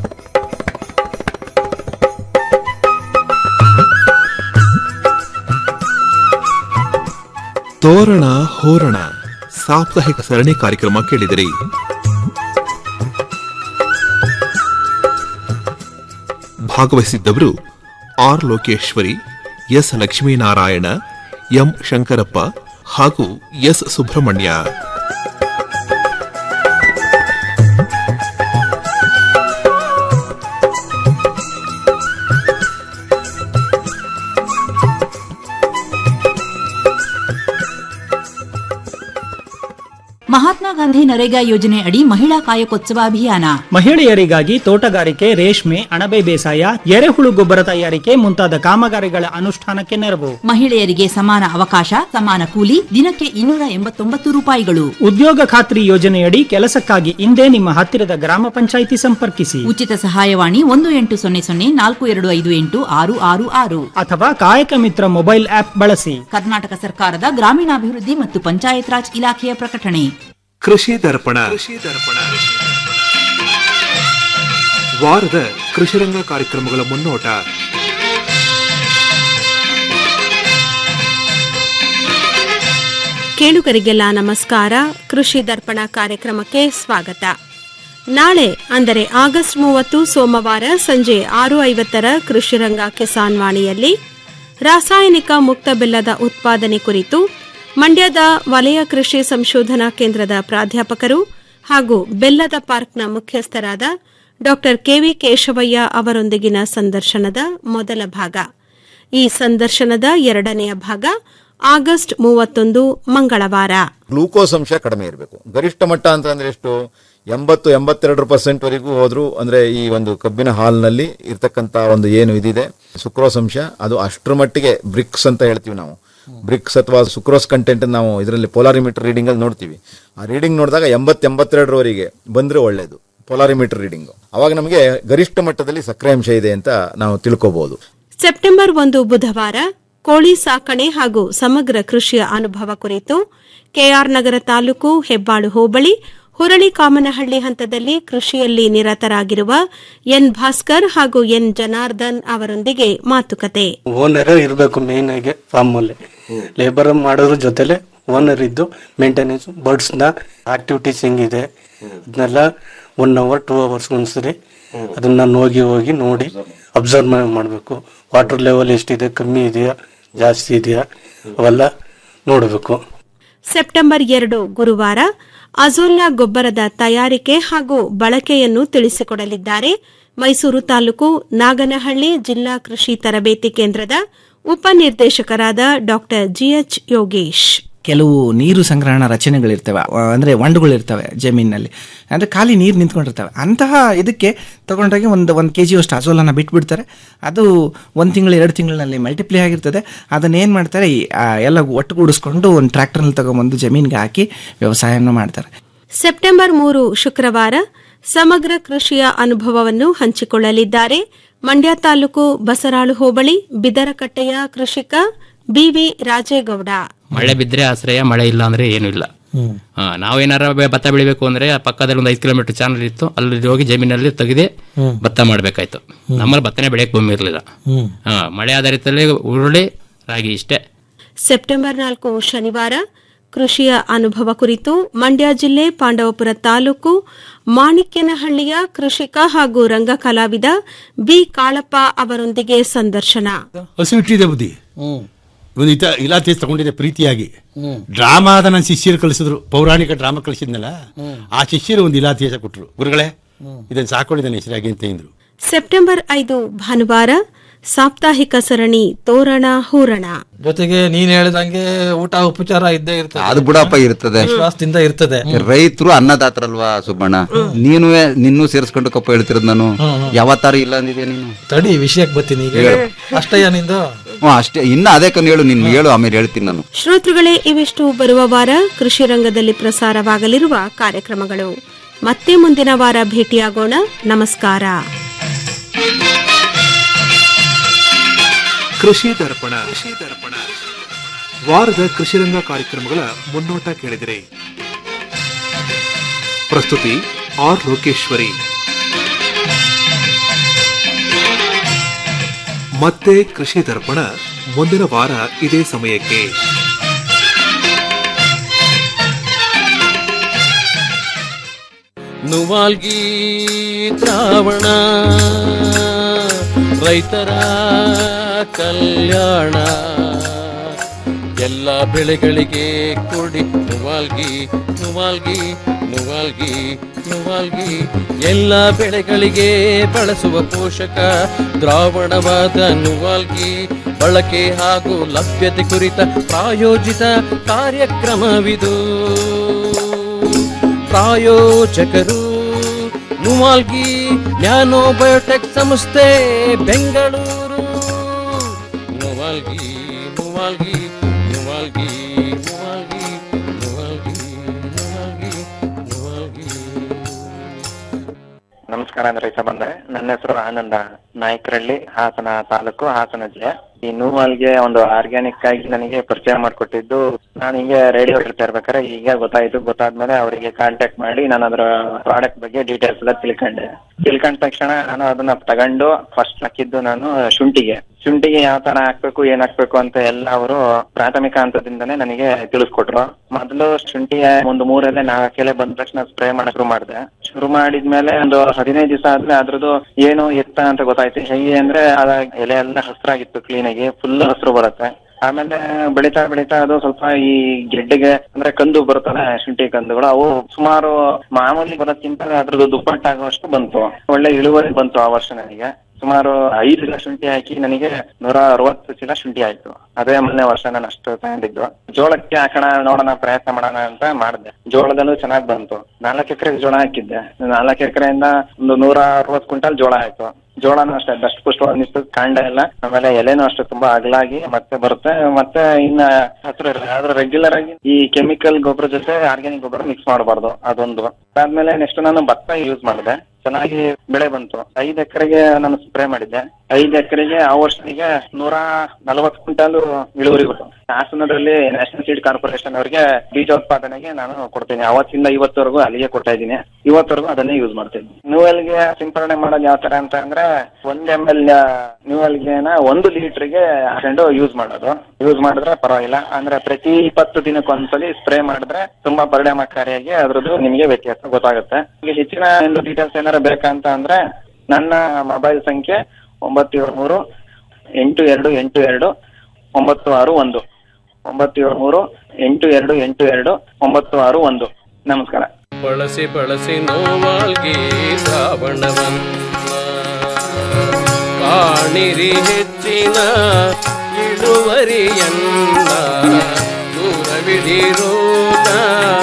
ತೋರಣ ಹೋರಣ ಸಾಪ್ತಾಹಿಕ ಸರಣಿ ಕಾರ್ಯಕ್ರಮ ಕೇಳಿದಿರಿ ಭಾಗವಹಿಸಿದ್ದವರು R Lokeshwari S Lakshminarayana M Shankarappa ಹಾಗೂ ಎಸ್ ಸುಬ್ರಹ್ಮಣ್ಯ ಮಹಾತ್ಮ ಗಾಂಧಿ ನರೇಗಾ ಯೋಜನೆ ಅಡಿ ಮಹಿಳಾ ಕಾಯಕೋತ್ಸವ ಅಭಿಯಾನ ಮಹಿಳೆಯರಿಗಾಗಿ ತೋಟಗಾರಿಕೆ ರೇಷ್ಮೆ ಅಣಬೆ ಬೇಸಾಯ ಎರೆಹುಳು ಗೊಬ್ಬರ ತಯಾರಿಕೆ ಮುಂತಾದ ಕಾಮಗಾರಿಗಳ ಅನುಷ್ಠಾನಕ್ಕೆ ನೆರವು ಮಹಿಳೆಯರಿಗೆ ಸಮಾನ ಅವಕಾಶ ಸಮಾನ ಕೂಲಿ ದಿನಕ್ಕೆ ಇನ್ನೂರ ಎಂಬತ್ತೊಂಬತ್ತು ರೂಪಾಯಿಗಳು ಉದ್ಯೋಗ ಖಾತ್ರಿ ಯೋಜನೆಯಡಿ ಕೆಲಸಕ್ಕಾಗಿ ಇಂದೇ ನಿಮ್ಮ ಹತ್ತಿರದ ಗ್ರಾಮ ಪಂಚಾಯಿತಿ ಸಂಪರ್ಕಿಸಿ ಉಚಿತ ಸಹಾಯವಾಣಿ ಒಂದು ಎಂಟು ಸೊನ್ನೆ ಸೊನ್ನೆ ನಾಲ್ಕು ಎರಡು ಐದು ಎಂಟು ಆರು ಆರು ಆರು ಅಥವಾ ಕಾಯಕ ಮಿತ್ರ ಮೊಬೈಲ್ ಆಪ್ ಬಳಸಿ ಕರ್ನಾಟಕ ಸರ್ಕಾರದ ಗ್ರಾಮೀಣಾಭಿವೃದ್ಧಿ ಮತ್ತು ಪಂಚಾಯತ್ ರಾಜ್ ಇಲಾಖೆಯ ಪ್ರಕಟಣೆ ಕೃಷಿ ದರ್ಪಣ ಕೃಷಿ ದರ್ಪಣ ವಾರದ ಕೃಷಿರಂಗ ಕಾರ್ಯಕ್ರಮಗಳ ಮುನ್ನೋಟ ಕೇಳುಗರಿಗೆಲ್ಲ ನಮಸ್ಕಾರ ಕೃಷಿ ದರ್ಪಣ ಕಾರ್ಯಕ್ರಮಕ್ಕೆ ಸ್ವಾಗತ ನಾಳೆ ಅಂದರೆ ಆಗಸ್ಟ್ ಮೂವತ್ತು ಸೋಮವಾರ ಸಂಜೆ ಆರು ಐವತ್ತರ ಕೃಷಿರಂಗ ಕಿಸಾನ್ ವಾಣಿಯಲ್ಲಿ ರಾಸಾಯನಿಕ ಮುಕ್ತ ಬೆಲ್ಲದ ಉತ್ಪಾದನೆ ಕುರಿತು ಮಂಡ್ಯದ ವಲಯ ಕೃಷಿ ಸಂಶೋಧನಾ ಕೇಂದ್ರದ ಪ್ರಾಧ್ಯಾಪಕರು ಹಾಗೂ ಬೆಲ್ಲದ ಪಾರ್ಕ್ನ ಮುಖ್ಯಸ್ಥರಾದ ಡಾಕ್ಟರ್ ಕೆವಿ ಕೇಶವಯ್ಯ ಅವರೊಂದಿಗಿನ ಸಂದರ್ಶನದ ಮೊದಲ ಭಾಗ ಈ ಸಂದರ್ಶನದ ಎರಡನೆಯ ಭಾಗ ಆಗಸ್ಟ್ ಮೂವತ್ತೊಂದು ಮಂಗಳವಾರ ಗ್ಲೂಕೋಸ್ ಅಂಶ ಕಡಿಮೆ ಇರಬೇಕು ಗರಿಷ್ಠ ಮಟ್ಟ ಅಂತ ಅಂದ್ರೆ ಎಷ್ಟು ಎಂಬತ್ತು ಎಂಬತ್ತೆರಡು ಪರ್ಸೆಂಟ್ ವರೆಗೂ ಹೋದ್ರು ಅಂದ್ರೆ ಈ ಒಂದು ಕಬ್ಬಿನ ಹಾಲ್ನಲ್ಲಿ ಇರ್ತಕ್ಕಂತ ಒಂದು ಏನು ಇದಿದೆ ಸುಕ್ರೋಸ್ ಅಂಶ ಅದು ಅಷ್ಟರ ಮಟ್ಟಿಗೆ ಬ್ರಿಕ್ಸ್ ಅಂತ ಹೇಳ್ತೀವಿ ನಾವು ಬ್ರಿಕ್ಸ್ ಅಥವಾ ಸುಕ್ರೋಸ್ ಕಂಟೆಂಟ್ ನಾವು ಇದರಲ್ಲಿ ಪೋಲಾರಿಮೀಟರ್ ರೀಡಿಂಗ್ ಅಲ್ಲಿ ನೋಡ್ತೀವಿ ಆ ರೀಡಿಂಗ್ ನೋಡಿದಾಗ ಎಂಬತ್ ಎಂಬತ್ತೆರಡರವರೆಗೆ ಬಂದ್ರೆ ಒಳ್ಳೇದು ಪೋಲಾರಿಮೀಟರ್ ರೀಡಿಂಗ್ ಅವಾಗ ನಮಗೆ ಗರಿಷ್ಠ ಮಟ್ಟದಲ್ಲಿ ಸಕ್ಕರೆ ಅಂಶ ಇದೆ ಅಂತ ನಾವು ತಿಳ್ಕೋಬಹುದು ಸೆಪ್ಟೆಂಬರ್ ಒಂದು ಬುಧವಾರ ಕೋಳಿ ಸಾಕಣೆ ಹಾಗೂ ಸಮಗ್ರ ಕೃಷಿಯ ಅನುಭವ ಕುರಿತು ಕೆಆರ್ ನಗರ ತಾಲೂಕು ಹೆಬ್ಬಾಳು ಹೋಬಳಿ ಹುರಳಿ ಕಾಮನಹಳ್ಳಿ ಹಂತದಲ್ಲಿ ಕೃಷಿಯಲ್ಲಿ ನಿರತರಾಗಿರುವ ಎನ್ ಭಾಸ್ಕರ್ ಹಾಗೂ ಎನ್ ಜನಾರ್ದನ್ ಅವರೊಂದಿಗೆ ಮಾತುಕತೆ ಓನರ್ ಇರಬೇಕು ಮೇನ್ ಆಗಿ ಫಾರ್ಮ್ ಅಲ್ಲಿ ಲೇಬರ್ ಮಾಡೋದ್ರ ಜೊತೆಲೆ ಓನರ್ ಇದ್ದು ಮೇಂಟೆನೆನ್ಸ್ ಬರ್ಡ್ಸ್ ನ ಆಕ್ಟಿವಿಟೀಸ್ ಹೆಂಗಿದೆ ಅದನ್ನೆಲ್ಲ ಒನ್ ಅವರ್ ಟೂ ಅವರ್ಸ್ ಒಂದ್ಸರಿ ಅದನ್ನ ನಾನು ಹೋಗಿ ಹೋಗಿ ನೋಡಿ ಅಬ್ಸರ್ವ್ ಮಾಡಬೇಕು ವಾಟರ್ ಲೆವೆಲ್ ಎಷ್ಟಿದೆ ಕಮ್ಮಿ ಇದೆಯಾ ಜಾಸ್ತಿ ಇದೆಯಾ ಅವೆಲ್ಲ ನೋಡಬೇಕು ಸೆಪ್ಟೆಂಬರ್ ಎರಡು ಗುರುವಾರ ಅಜೋಲ್ಲಾ ಗೊಬ್ಬರದ ತಯಾರಿಕೆ ಹಾಗೂ ಬಳಕೆಯನ್ನು ತಿಳಿಸಿಕೊಡಲಿದ್ದಾರೆ ಮೈಸೂರು ತಾಲೂಕು ನಾಗನಹಳ್ಳಿ ಜಿಲ್ಲಾ ಕೃಷಿ ತರಬೇತಿ ಕೇಂದ್ರದ ಉಪನಿರ್ದೇಶಕರಾದ ಡಾ ಜಿಎಚ್ ಯೋಗೇಶ್ ಕೆಲವು ನೀರು ಸಂಗ್ರಹಣಾ ರಚನೆಗಳಿರ್ತವೆ ಆ, ಅಂದ್ರೆ ಒಂಡುಗಳಿರ್ತವೆ ಜಮೀನಿನಲ್ಲಿ ಅಂದ್ರೆ ಖಾಲಿ ನೀರು ನಿಂತ್ಕೊಂಡಿರ್ತವೆ ಅಂತಹ ಇದಕ್ಕೆ ತಗೊಂಡಾಗ ಒಂದು ಒಂದು ಕೆ ಜಿಯಷ್ಟು ಅಜೋಲನ ಬಿಟ್ಬಿಡ್ತಾರೆ ಅದು ಒಂದು ತಿಂಗಳು ಎರಡು ತಿಂಗಳಿನಲ್ಲಿ ಮಲ್ಟಿಪ್ಲೈ ಆಗಿರ್ತದೆ ಅದನ್ನ ಏನು ಮಾಡ್ತಾರೆ ಈ, ಆ, ಎಲ್ಲ ಒಟ್ಟುಗೂಡಿಸ್ಕೊಂಡು ಒಂದು ಟ್ರ್ಯಾಕ್ಟರ್ನಲ್ಲಿ ತಗೊಂಬಂದು ಜಮೀನಿಗೆ ಹಾಕಿ ವ್ಯವಸಾಯವನ್ನು ಮಾಡ್ತಾರೆ ಸೆಪ್ಟೆಂಬರ್ ಮೂರು ಶುಕ್ರವಾರ ಸಮಗ್ರ ಕೃಷಿಯ ಅನುಭವವನ್ನು ಹಂಚಿಕೊಳ್ಳಲಿದ್ದಾರೆ ಮಂಡ್ಯ ತಾಲೂಕು ಬಸರಾಳು ಹೋಬಳಿ ಬಿದರಕಟ್ಟೆಯ ಕೃಷಿಕ ಬಿವಿ ರಾಜೇಗೌಡ ಮಳೆ ಬಿದ್ರೆ ಆಶ್ರಯ ಮಳೆ ಇಲ್ಲ ಅಂದ್ರೆ ಏನು ಇಲ್ಲ ಹಾ, ನಾವೇನಾರ ಬೆ- ಭತ್ತ ಬೆಳಿಬೇಕು ಅಂದ್ರೆ ಆ ಪಕ್ಕದಲ್ಲಿ ಒಂದು ಐದು ಕಿಲೋಮೀಟರ್ ಚಾನಲ್ ಇತ್ತು ಅಲ್ಲಿ ಹೋಗಿ ಜಮೀನಲ್ಲಿ ತೆಗೆದೇ ಹ್ಮ್. ಭತ್ತ ಮಾಡ್ಬೇಕಾಯ್ತು ನಮ್ಮಲ್ಲಿ ಭತ್ತನೇ ಬೆಳೆಯಕ್ ಭೂಮಿ ಇರಲಿಲ್ಲ ಹ್ಮ್. ಮಳೆ ಆಧಾರಿತದಲ್ಲಿ ಉರುಳಿ ರಾಗಿ ಇಷ್ಟೇ ಸೆಪ್ಟೆಂಬರ್ ನಾಲ್ಕು ಶನಿವಾರ ಕೃಷಿಯ ಅನುಭವ ಕುರಿತು ಮಂಡ್ಯ ಜಿಲ್ಲೆ ಪಾಂಡವಪುರ ತಾಲೂಕು ಮಾಣಿಕ್ಯನಹಳ್ಳಿಯ ಕೃಷಿಕ ಹಾಗೂ ರಂಗ ಕಲಾವಿದ ಬಿ ಕಾಳಪ್ಪ ಅವರೊಂದಿಗೆ ಸಂದರ್ಶನ ಹಸು ಇಟ್ಟಿದೆ ಬುದ್ಧಿ ಒಂದು ಇತ ಇಲಾಖೆ ತಗೊಂಡಿದೆ ಪ್ರೀತಿಯಾಗಿ ಡ್ರಾಮಾದ ನನ್ನ ಶಿಷ್ಯರು ಕಳಿಸಿದ್ರು ಪೌರಾಣಿಕ ಡ್ರಾಮಾ ಕಳಿಸಿದ್ನಲ್ಲ ಆ ಶಿಷ್ಯರು ಒಂದು ಇಲಾಖೆ ಕೊಟ್ಟರು ಗುರುಗಳೇ ಇದನ್ನ ಸಾಕೊಂಡಿದ್ದಾನೆ ಹೆಸರಾಗಿ ಅಂತ ಅಂದ್ರು ಸೆಪ್ಟೆಂಬರ್ ಐದು ಭಾನುವಾರ ಸಾಪ್ತಾಹಿಕ ಸರಣಿ ತೋರಣ ಹೂರಣ ಜೊತೆಗೆ ನೀನ್ ಹೇಳ್ದಂಗೆ ಊಟ ಉಪಚಾರ ಇದ್ದೇ ಇರ್ತದೆ ಅದು ಬಿಡಪ್ಪ ಇರ್ತದೆ ವಿಶ್ವಾಸದಿಂದ ಇರ್ತದೆ ರೈತರು ಅನ್ನದಾತರಲ್ವಾ ಸುಬ್ಬಣ್ಣ ನೀನು ನಿನ್ನೂ ಸೇರಿಸ್ಕೊಂಡು ಕಪ್ಪ ಹೇಳ್ತಿರೋದು ನಾನು ಯಾವತ್ತಾರು ಇಲ್ಲ ಅಂದಿದ್ಯಾ ನೀನು ತಡಿ ವಿಷಯಕ್ಕೆ ಬರ್ತೀನಿ ಈಗ ಹೇಳು. ಅಷ್ಟಯ್ಯ ನಿಂದು ಹ್ಞೂ ಅಷ್ಟೇ ಇನ್ನ ಅದೇ ಕನ್ ಹೇಳು ನೀನು ಹೇಳು ಆಮೇಲೆ ಹೇಳ್ತೀನಿ ನಾನು ಶ್ರೋತೃಗಳೇ ಇವಿಷ್ಟು ಬರುವ ವಾರ ಕೃಷಿ ರಂಗದಲ್ಲಿ ಪ್ರಸಾರವಾಗಲಿರುವ ಕಾರ್ಯಕ್ರಮಗಳು ಮತ್ತೆ ಮುಂದಿನ ವಾರ ಭೇಟಿಯಾಗೋಣ ನಮಸ್ಕಾರ ಕೃಷಿ ದರ್ಪಣ ಕೃಷಿ ದರ್ಪಣ ವಾರದ ಕೃಷಿರಂಗ ಕಾರ್ಯಕ್ರಮಗಳ ಮುನ್ನೋಟ ಕೇಳಿದಿರಿ ಪ್ರಸ್ತುತಿ ಆರ್ ಲೋಕೇಶ್ವರಿ ಮತ್ತೆ ಕೃಷಿ ದರ್ಪಣ ಮುಂದಿನ ವಾರ ಇದೇ ಸಮಯಕ್ಕೆ ನುವಾಲ್ಗಿ ದ್ರಾವಣ ರೈತರ ಕಲ್ಯಾಣ ಎಲ್ಲ ಬೆಳೆಗಳಿಗೆ ಕೊಡಿ ನುವಾಲ್ಗಿ ನುವಾಲ್ಗಿ ನುವಾಲ್ಗಿ ನುವಾಲ್ಗಿ ಎಲ್ಲ ಬೆಳೆಗಳಿಗೆ ಬಳಸುವ ಪೋಷಕ ದ್ರಾವಣವಾದ ನುವಾಲ್ಗಿ ಬಳಕೆ ಹಾಗೂ ಲಭ್ಯತೆ ಕುರಿತ ಪ್ರಾಯೋಜಿತ ಕಾರ್ಯಕ್ರಮವಿದು ಪ್ರಾಯೋಜಕರು ನುವಾಲ್ಗಿ ನ್ಯಾನೋ ಬಯೋಟೆಕ್ ಸಂಸ್ಥೆ ಬೆಂಗಳೂರು ನುವಾಲ್ಗಿ ನುವಾಲ್ಗಿ ನುವಾಲ್ಗಿ ನುವಾಲ್ಗಿ ನುವಾಲ್ಗಿ ನುವಾಲ್ಗಿ ನುವಾಲ್ಗಿ ನಮಸ್ಕಾರ ಅಂದ್ರೆ ರೈತ ಬಂದೆ ನನ್ನ ಹೆಸರು ಆನಂದ ನಾಯಕರಳ್ಳಿ ಹಾಸನ ತಾಲೂಕು ಹಾಸನ ಜಿಲ್ಲೆ ಈ ನೂವಲ್ಗೆ ಒಂದು ಆರ್ಗ್ಯಾನಿಕ್ ಆಗಿ ನನಗೆ ಪರಿಚಯ ಮಾಡಿಕೊಟ್ಟಿದ್ದು ನಾನು ಹಿಂಗೆ ರೇಡಿಯೋ ಹೇಳ್ತಾ ಇರ್ಬೇಕಾದ್ರೆ ಈಗ ಗೊತ್ತಾಯ್ತು ಗೊತ್ತಾದ್ಮೇಲೆ ಅವರಿಗೆ ಕಾಂಟ್ಯಾಕ್ಟ್ ಮಾಡಿ ನಾನು ಅದರ ಪ್ರಾಡಕ್ಟ್ ಬಗ್ಗೆ ಡೀಟೇಲ್ಸ್ ಎಲ್ಲ ತಿಳ್ಕೊಂಡೆ ತಿಳ್ಕೊಂಡ ತಕ್ಷಣ ನಾನು ಅದನ್ನ ತಗೊಂಡು ಫಸ್ಟ್ ಹಾಕಿದ್ದು ನಾನು ಶುಂಠಿಗೆ ಶುಂಠಿಗೆ ಯಾವ ತರ ಹಾಕ್ಬೇಕು ಏನ್ ಹಾಕ್ಬೇಕು ಅಂತ ಎಲ್ಲ ಅವರು ಪ್ರಾಥಮಿಕ ಹಂತದಿಂದನೇ ನನಗೆ ತಿಳಿಸ್ಕೊಟ್ರು ಮೊದಲು ಶುಂಠಿಯ ಒಂದು ಮೂರಲ್ಲೇ ನಾಲ್ಕು ಎಲೆ ಬಂದ ತಕ್ಷಣ ಸ್ಪ್ರೇ ಮಾಡಕ್ ಶುರು ಮಾಡಿದೆ ಶುರು ಮಾಡಿದ್ಮೇಲೆ ಒಂದು ಹದಿನೈದು ದಿವಸ ಆದ್ಮೇಲೆ ಅದ್ರದ್ದು ಏನು ಎತ್ತ ಅಂತ ಗೊತ್ತಾಯ್ತು ಹೇಗೆ ಅಂದ್ರೆ ಅದ ಎಲೆ ಎಲ್ಲ ಹಸ್ರಾಗಿತ್ತು ಕ್ಲೀನ್ ಆಗಿ ಫುಲ್ ಹಸ್ರು ಬರುತ್ತೆ ಆಮೇಲೆ ಬೆಳೀತಾ ಬೆಳೀತಾ ಅದು ಸ್ವಲ್ಪ ಈ ಗೆಡ್ಡೆಗೆ ಅಂದ್ರೆ ಕಂದು ಬರುತ್ತಲ್ಲ ಶುಂಠಿ ಕಂದುಗಳು ಅವು ಸುಮಾರು ಮಾಮೂಲಿ ಬರೋಕ್ಕಿಂತ ಅದ್ರದ್ದು ದುಪ್ಪಟ್ಟಾಗುವಷ್ಟು ಬಂತು ಒಳ್ಳೆ ಇಳುವರಿ ಬಂತು ಆ ವರ್ಷ ನನಗೆ ಸುಮಾರು ಐದು ಚೀಲ ಶುಂಠಿ ಹಾಕಿ ನನಗೆ ನೂರ ಅರವತ್ತು ಚೀಲ ಶುಂಠಿ ಆಯ್ತು ಅದೇ ಮೊನ್ನೆ ವರ್ಷ ನಾನು ಅಷ್ಟು ತಗೊಂಡಿದ್ದು ಜೋಳಕ್ಕೆ ಹಾಕೋಣ ನೋಡೋಣ ಪ್ರಯತ್ನ ಮಾಡೋಣ ಅಂತ ಮಾಡಿದೆ ಜೋಳದಲ್ಲೂ ಚೆನ್ನಾಗಿ ಬಂತು ನಾಲ್ಕು ಎಕರೆ ಜೋಳ ಹಾಕಿದ್ದೆ ನಾಲ್ಕು ಎಕರೆಯಿಂದ ಒಂದು ನೂರ ಅರವತ್ತು ಕ್ವಿಂಟಲ್ ಜೋಳ ಆಯ್ತು ಜೋಳನೂ ಅಷ್ಟೇ ದಷ್ಟ ಪುಷ್ಟವಾಗಿ ನಿಂತು ಕಾಂಡ ಎಲ್ಲ ಆಮೇಲೆ ಎಲೆನೂ ಅಷ್ಟೇ ತುಂಬಾ ಅಗಲಾಗಿ ಮತ್ತೆ ಬರುತ್ತೆ ಮತ್ತೆ ಇನ್ನ ಹಸಿರು ಇರಲ್ಲ ಆದ್ರೆ ರೆಗ್ಯುಲರ್ ಆಗಿ ಈ ಕೆಮಿಕಲ್ ಗೊಬ್ಬರ ಜೊತೆ ಆರ್ಗ್ಯಾನಿಕ್ ಗೊಬ್ಬರ ಮಿಕ್ಸ್ ಮಾಡಬಾರ್ದು ಅದೊಂದು ಅದಾದ್ಮೇಲೆ ನೆಕ್ಸ್ಟ್ ನಾನು ಭತ್ತ ಯೂಸ್ ಮಾಡಿದೆ ಚೆನ್ನಾಗಿ ಬೆಳೆ ಬಂತು ಐದ್ ಎಕರೆಗೆ ನಾನು ಸ್ಪ್ರೇ ಮಾಡಿದ್ದೆ ಐದ್ ಎಕರೆಗೆ ಆ ವರ್ಷನಿಗೆ ನೂರ ನಲವತ್ತು ಕ್ವಿಂಟಾಲ್ ಇಳುವರಿ ಬಂತು ಹಾಸನದಲ್ಲಿ ನ್ಯಾಷನಲ್ ಸೀಡ್ ಕಾರ್ಪೊರೇಷನ್ ಅವರಿಗೆ ಬೀಜೋತ್ಪಾದನೆಗೆ ನಾನು ಕೊಡ್ತೀನಿ ಅವತ್ತಿಂದ ಇವತ್ತವರೆಗೂ ಅಲ್ಲಿಗೆ ಕೊಡ್ತಾ ಇದ್ದೀನಿ ಇವತ್ತವರೆಗೂ ಅದನ್ನೇ ಯೂಸ್ ಮಾಡ್ತೀನಿ ನ್ಯೂವೆಲ್ಗೆ ಸಿಂಪರಣೆ ಮಾಡೋದು ಯಾವ ತರ ಅಂತ ಅಂದ್ರೆ ಒಂದ್ ಎಮ್ ಎಲ್ ನ್ಯೂವೆಲ್ಗೆನ ಒಂದು ಲೀಟರ್ಗೆ ಹಾಕೊಂಡು ಯೂಸ್ ಮಾಡೋದು ಯೂಸ್ ಮಾಡಿದ್ರೆ ಪರವಾಗಿಲ್ಲ ಅಂದ್ರೆ ಪ್ರತಿ ಇಪ್ಪತ್ತು ದಿನಕ್ಕೊಂದ್ಸಲಿ ಸ್ಪ್ರೇ ಮಾಡಿದ್ರೆ ತುಂಬಾ ಪರಿಣಾಮಕಾರಿಯಾಗಿ ಅದ್ರದ್ದು ನಿಮಗೆ ವ್ಯತ್ಯಾಸ ಗೊತ್ತಾಗುತ್ತೆ ಈಗ ಹೆಚ್ಚಿನ ಒಂದು ಡೀಟೇಲ್ಸ್ ಏನಾರ ಬೇಕಂತ ಅಂದ್ರೆ ನನ್ನ ಮೊಬೈಲ್ ಸಂಖ್ಯೆ ಒಂಬತ್ತು ಏಳು ಮೂರು ಎಂಟು ಎರಡು ಎಂಟು ಎರಡು ಒಂಬತ್ತು ಆರು ಒಂದು ಒಂಬತ್ತು ಏಳು ಮೂರು ಎಂಟು ಎರಡು ಎಂಟು ಎರಡು ಒಂಬತ್ತು ಆರು ಒಂದು ನಮಸ್ಕಾರ ಬಳಸಿ ಬಳಸಿ ನೋವಾಲ್ಗಿ ಶ್ರಾವಣವನ್ನ ಕಾಣಿರಿ ಹೆಚ್ಚಿನ ಇಳುವರಿಯನ್ನ ದೂರವಿಡಿರೋಣ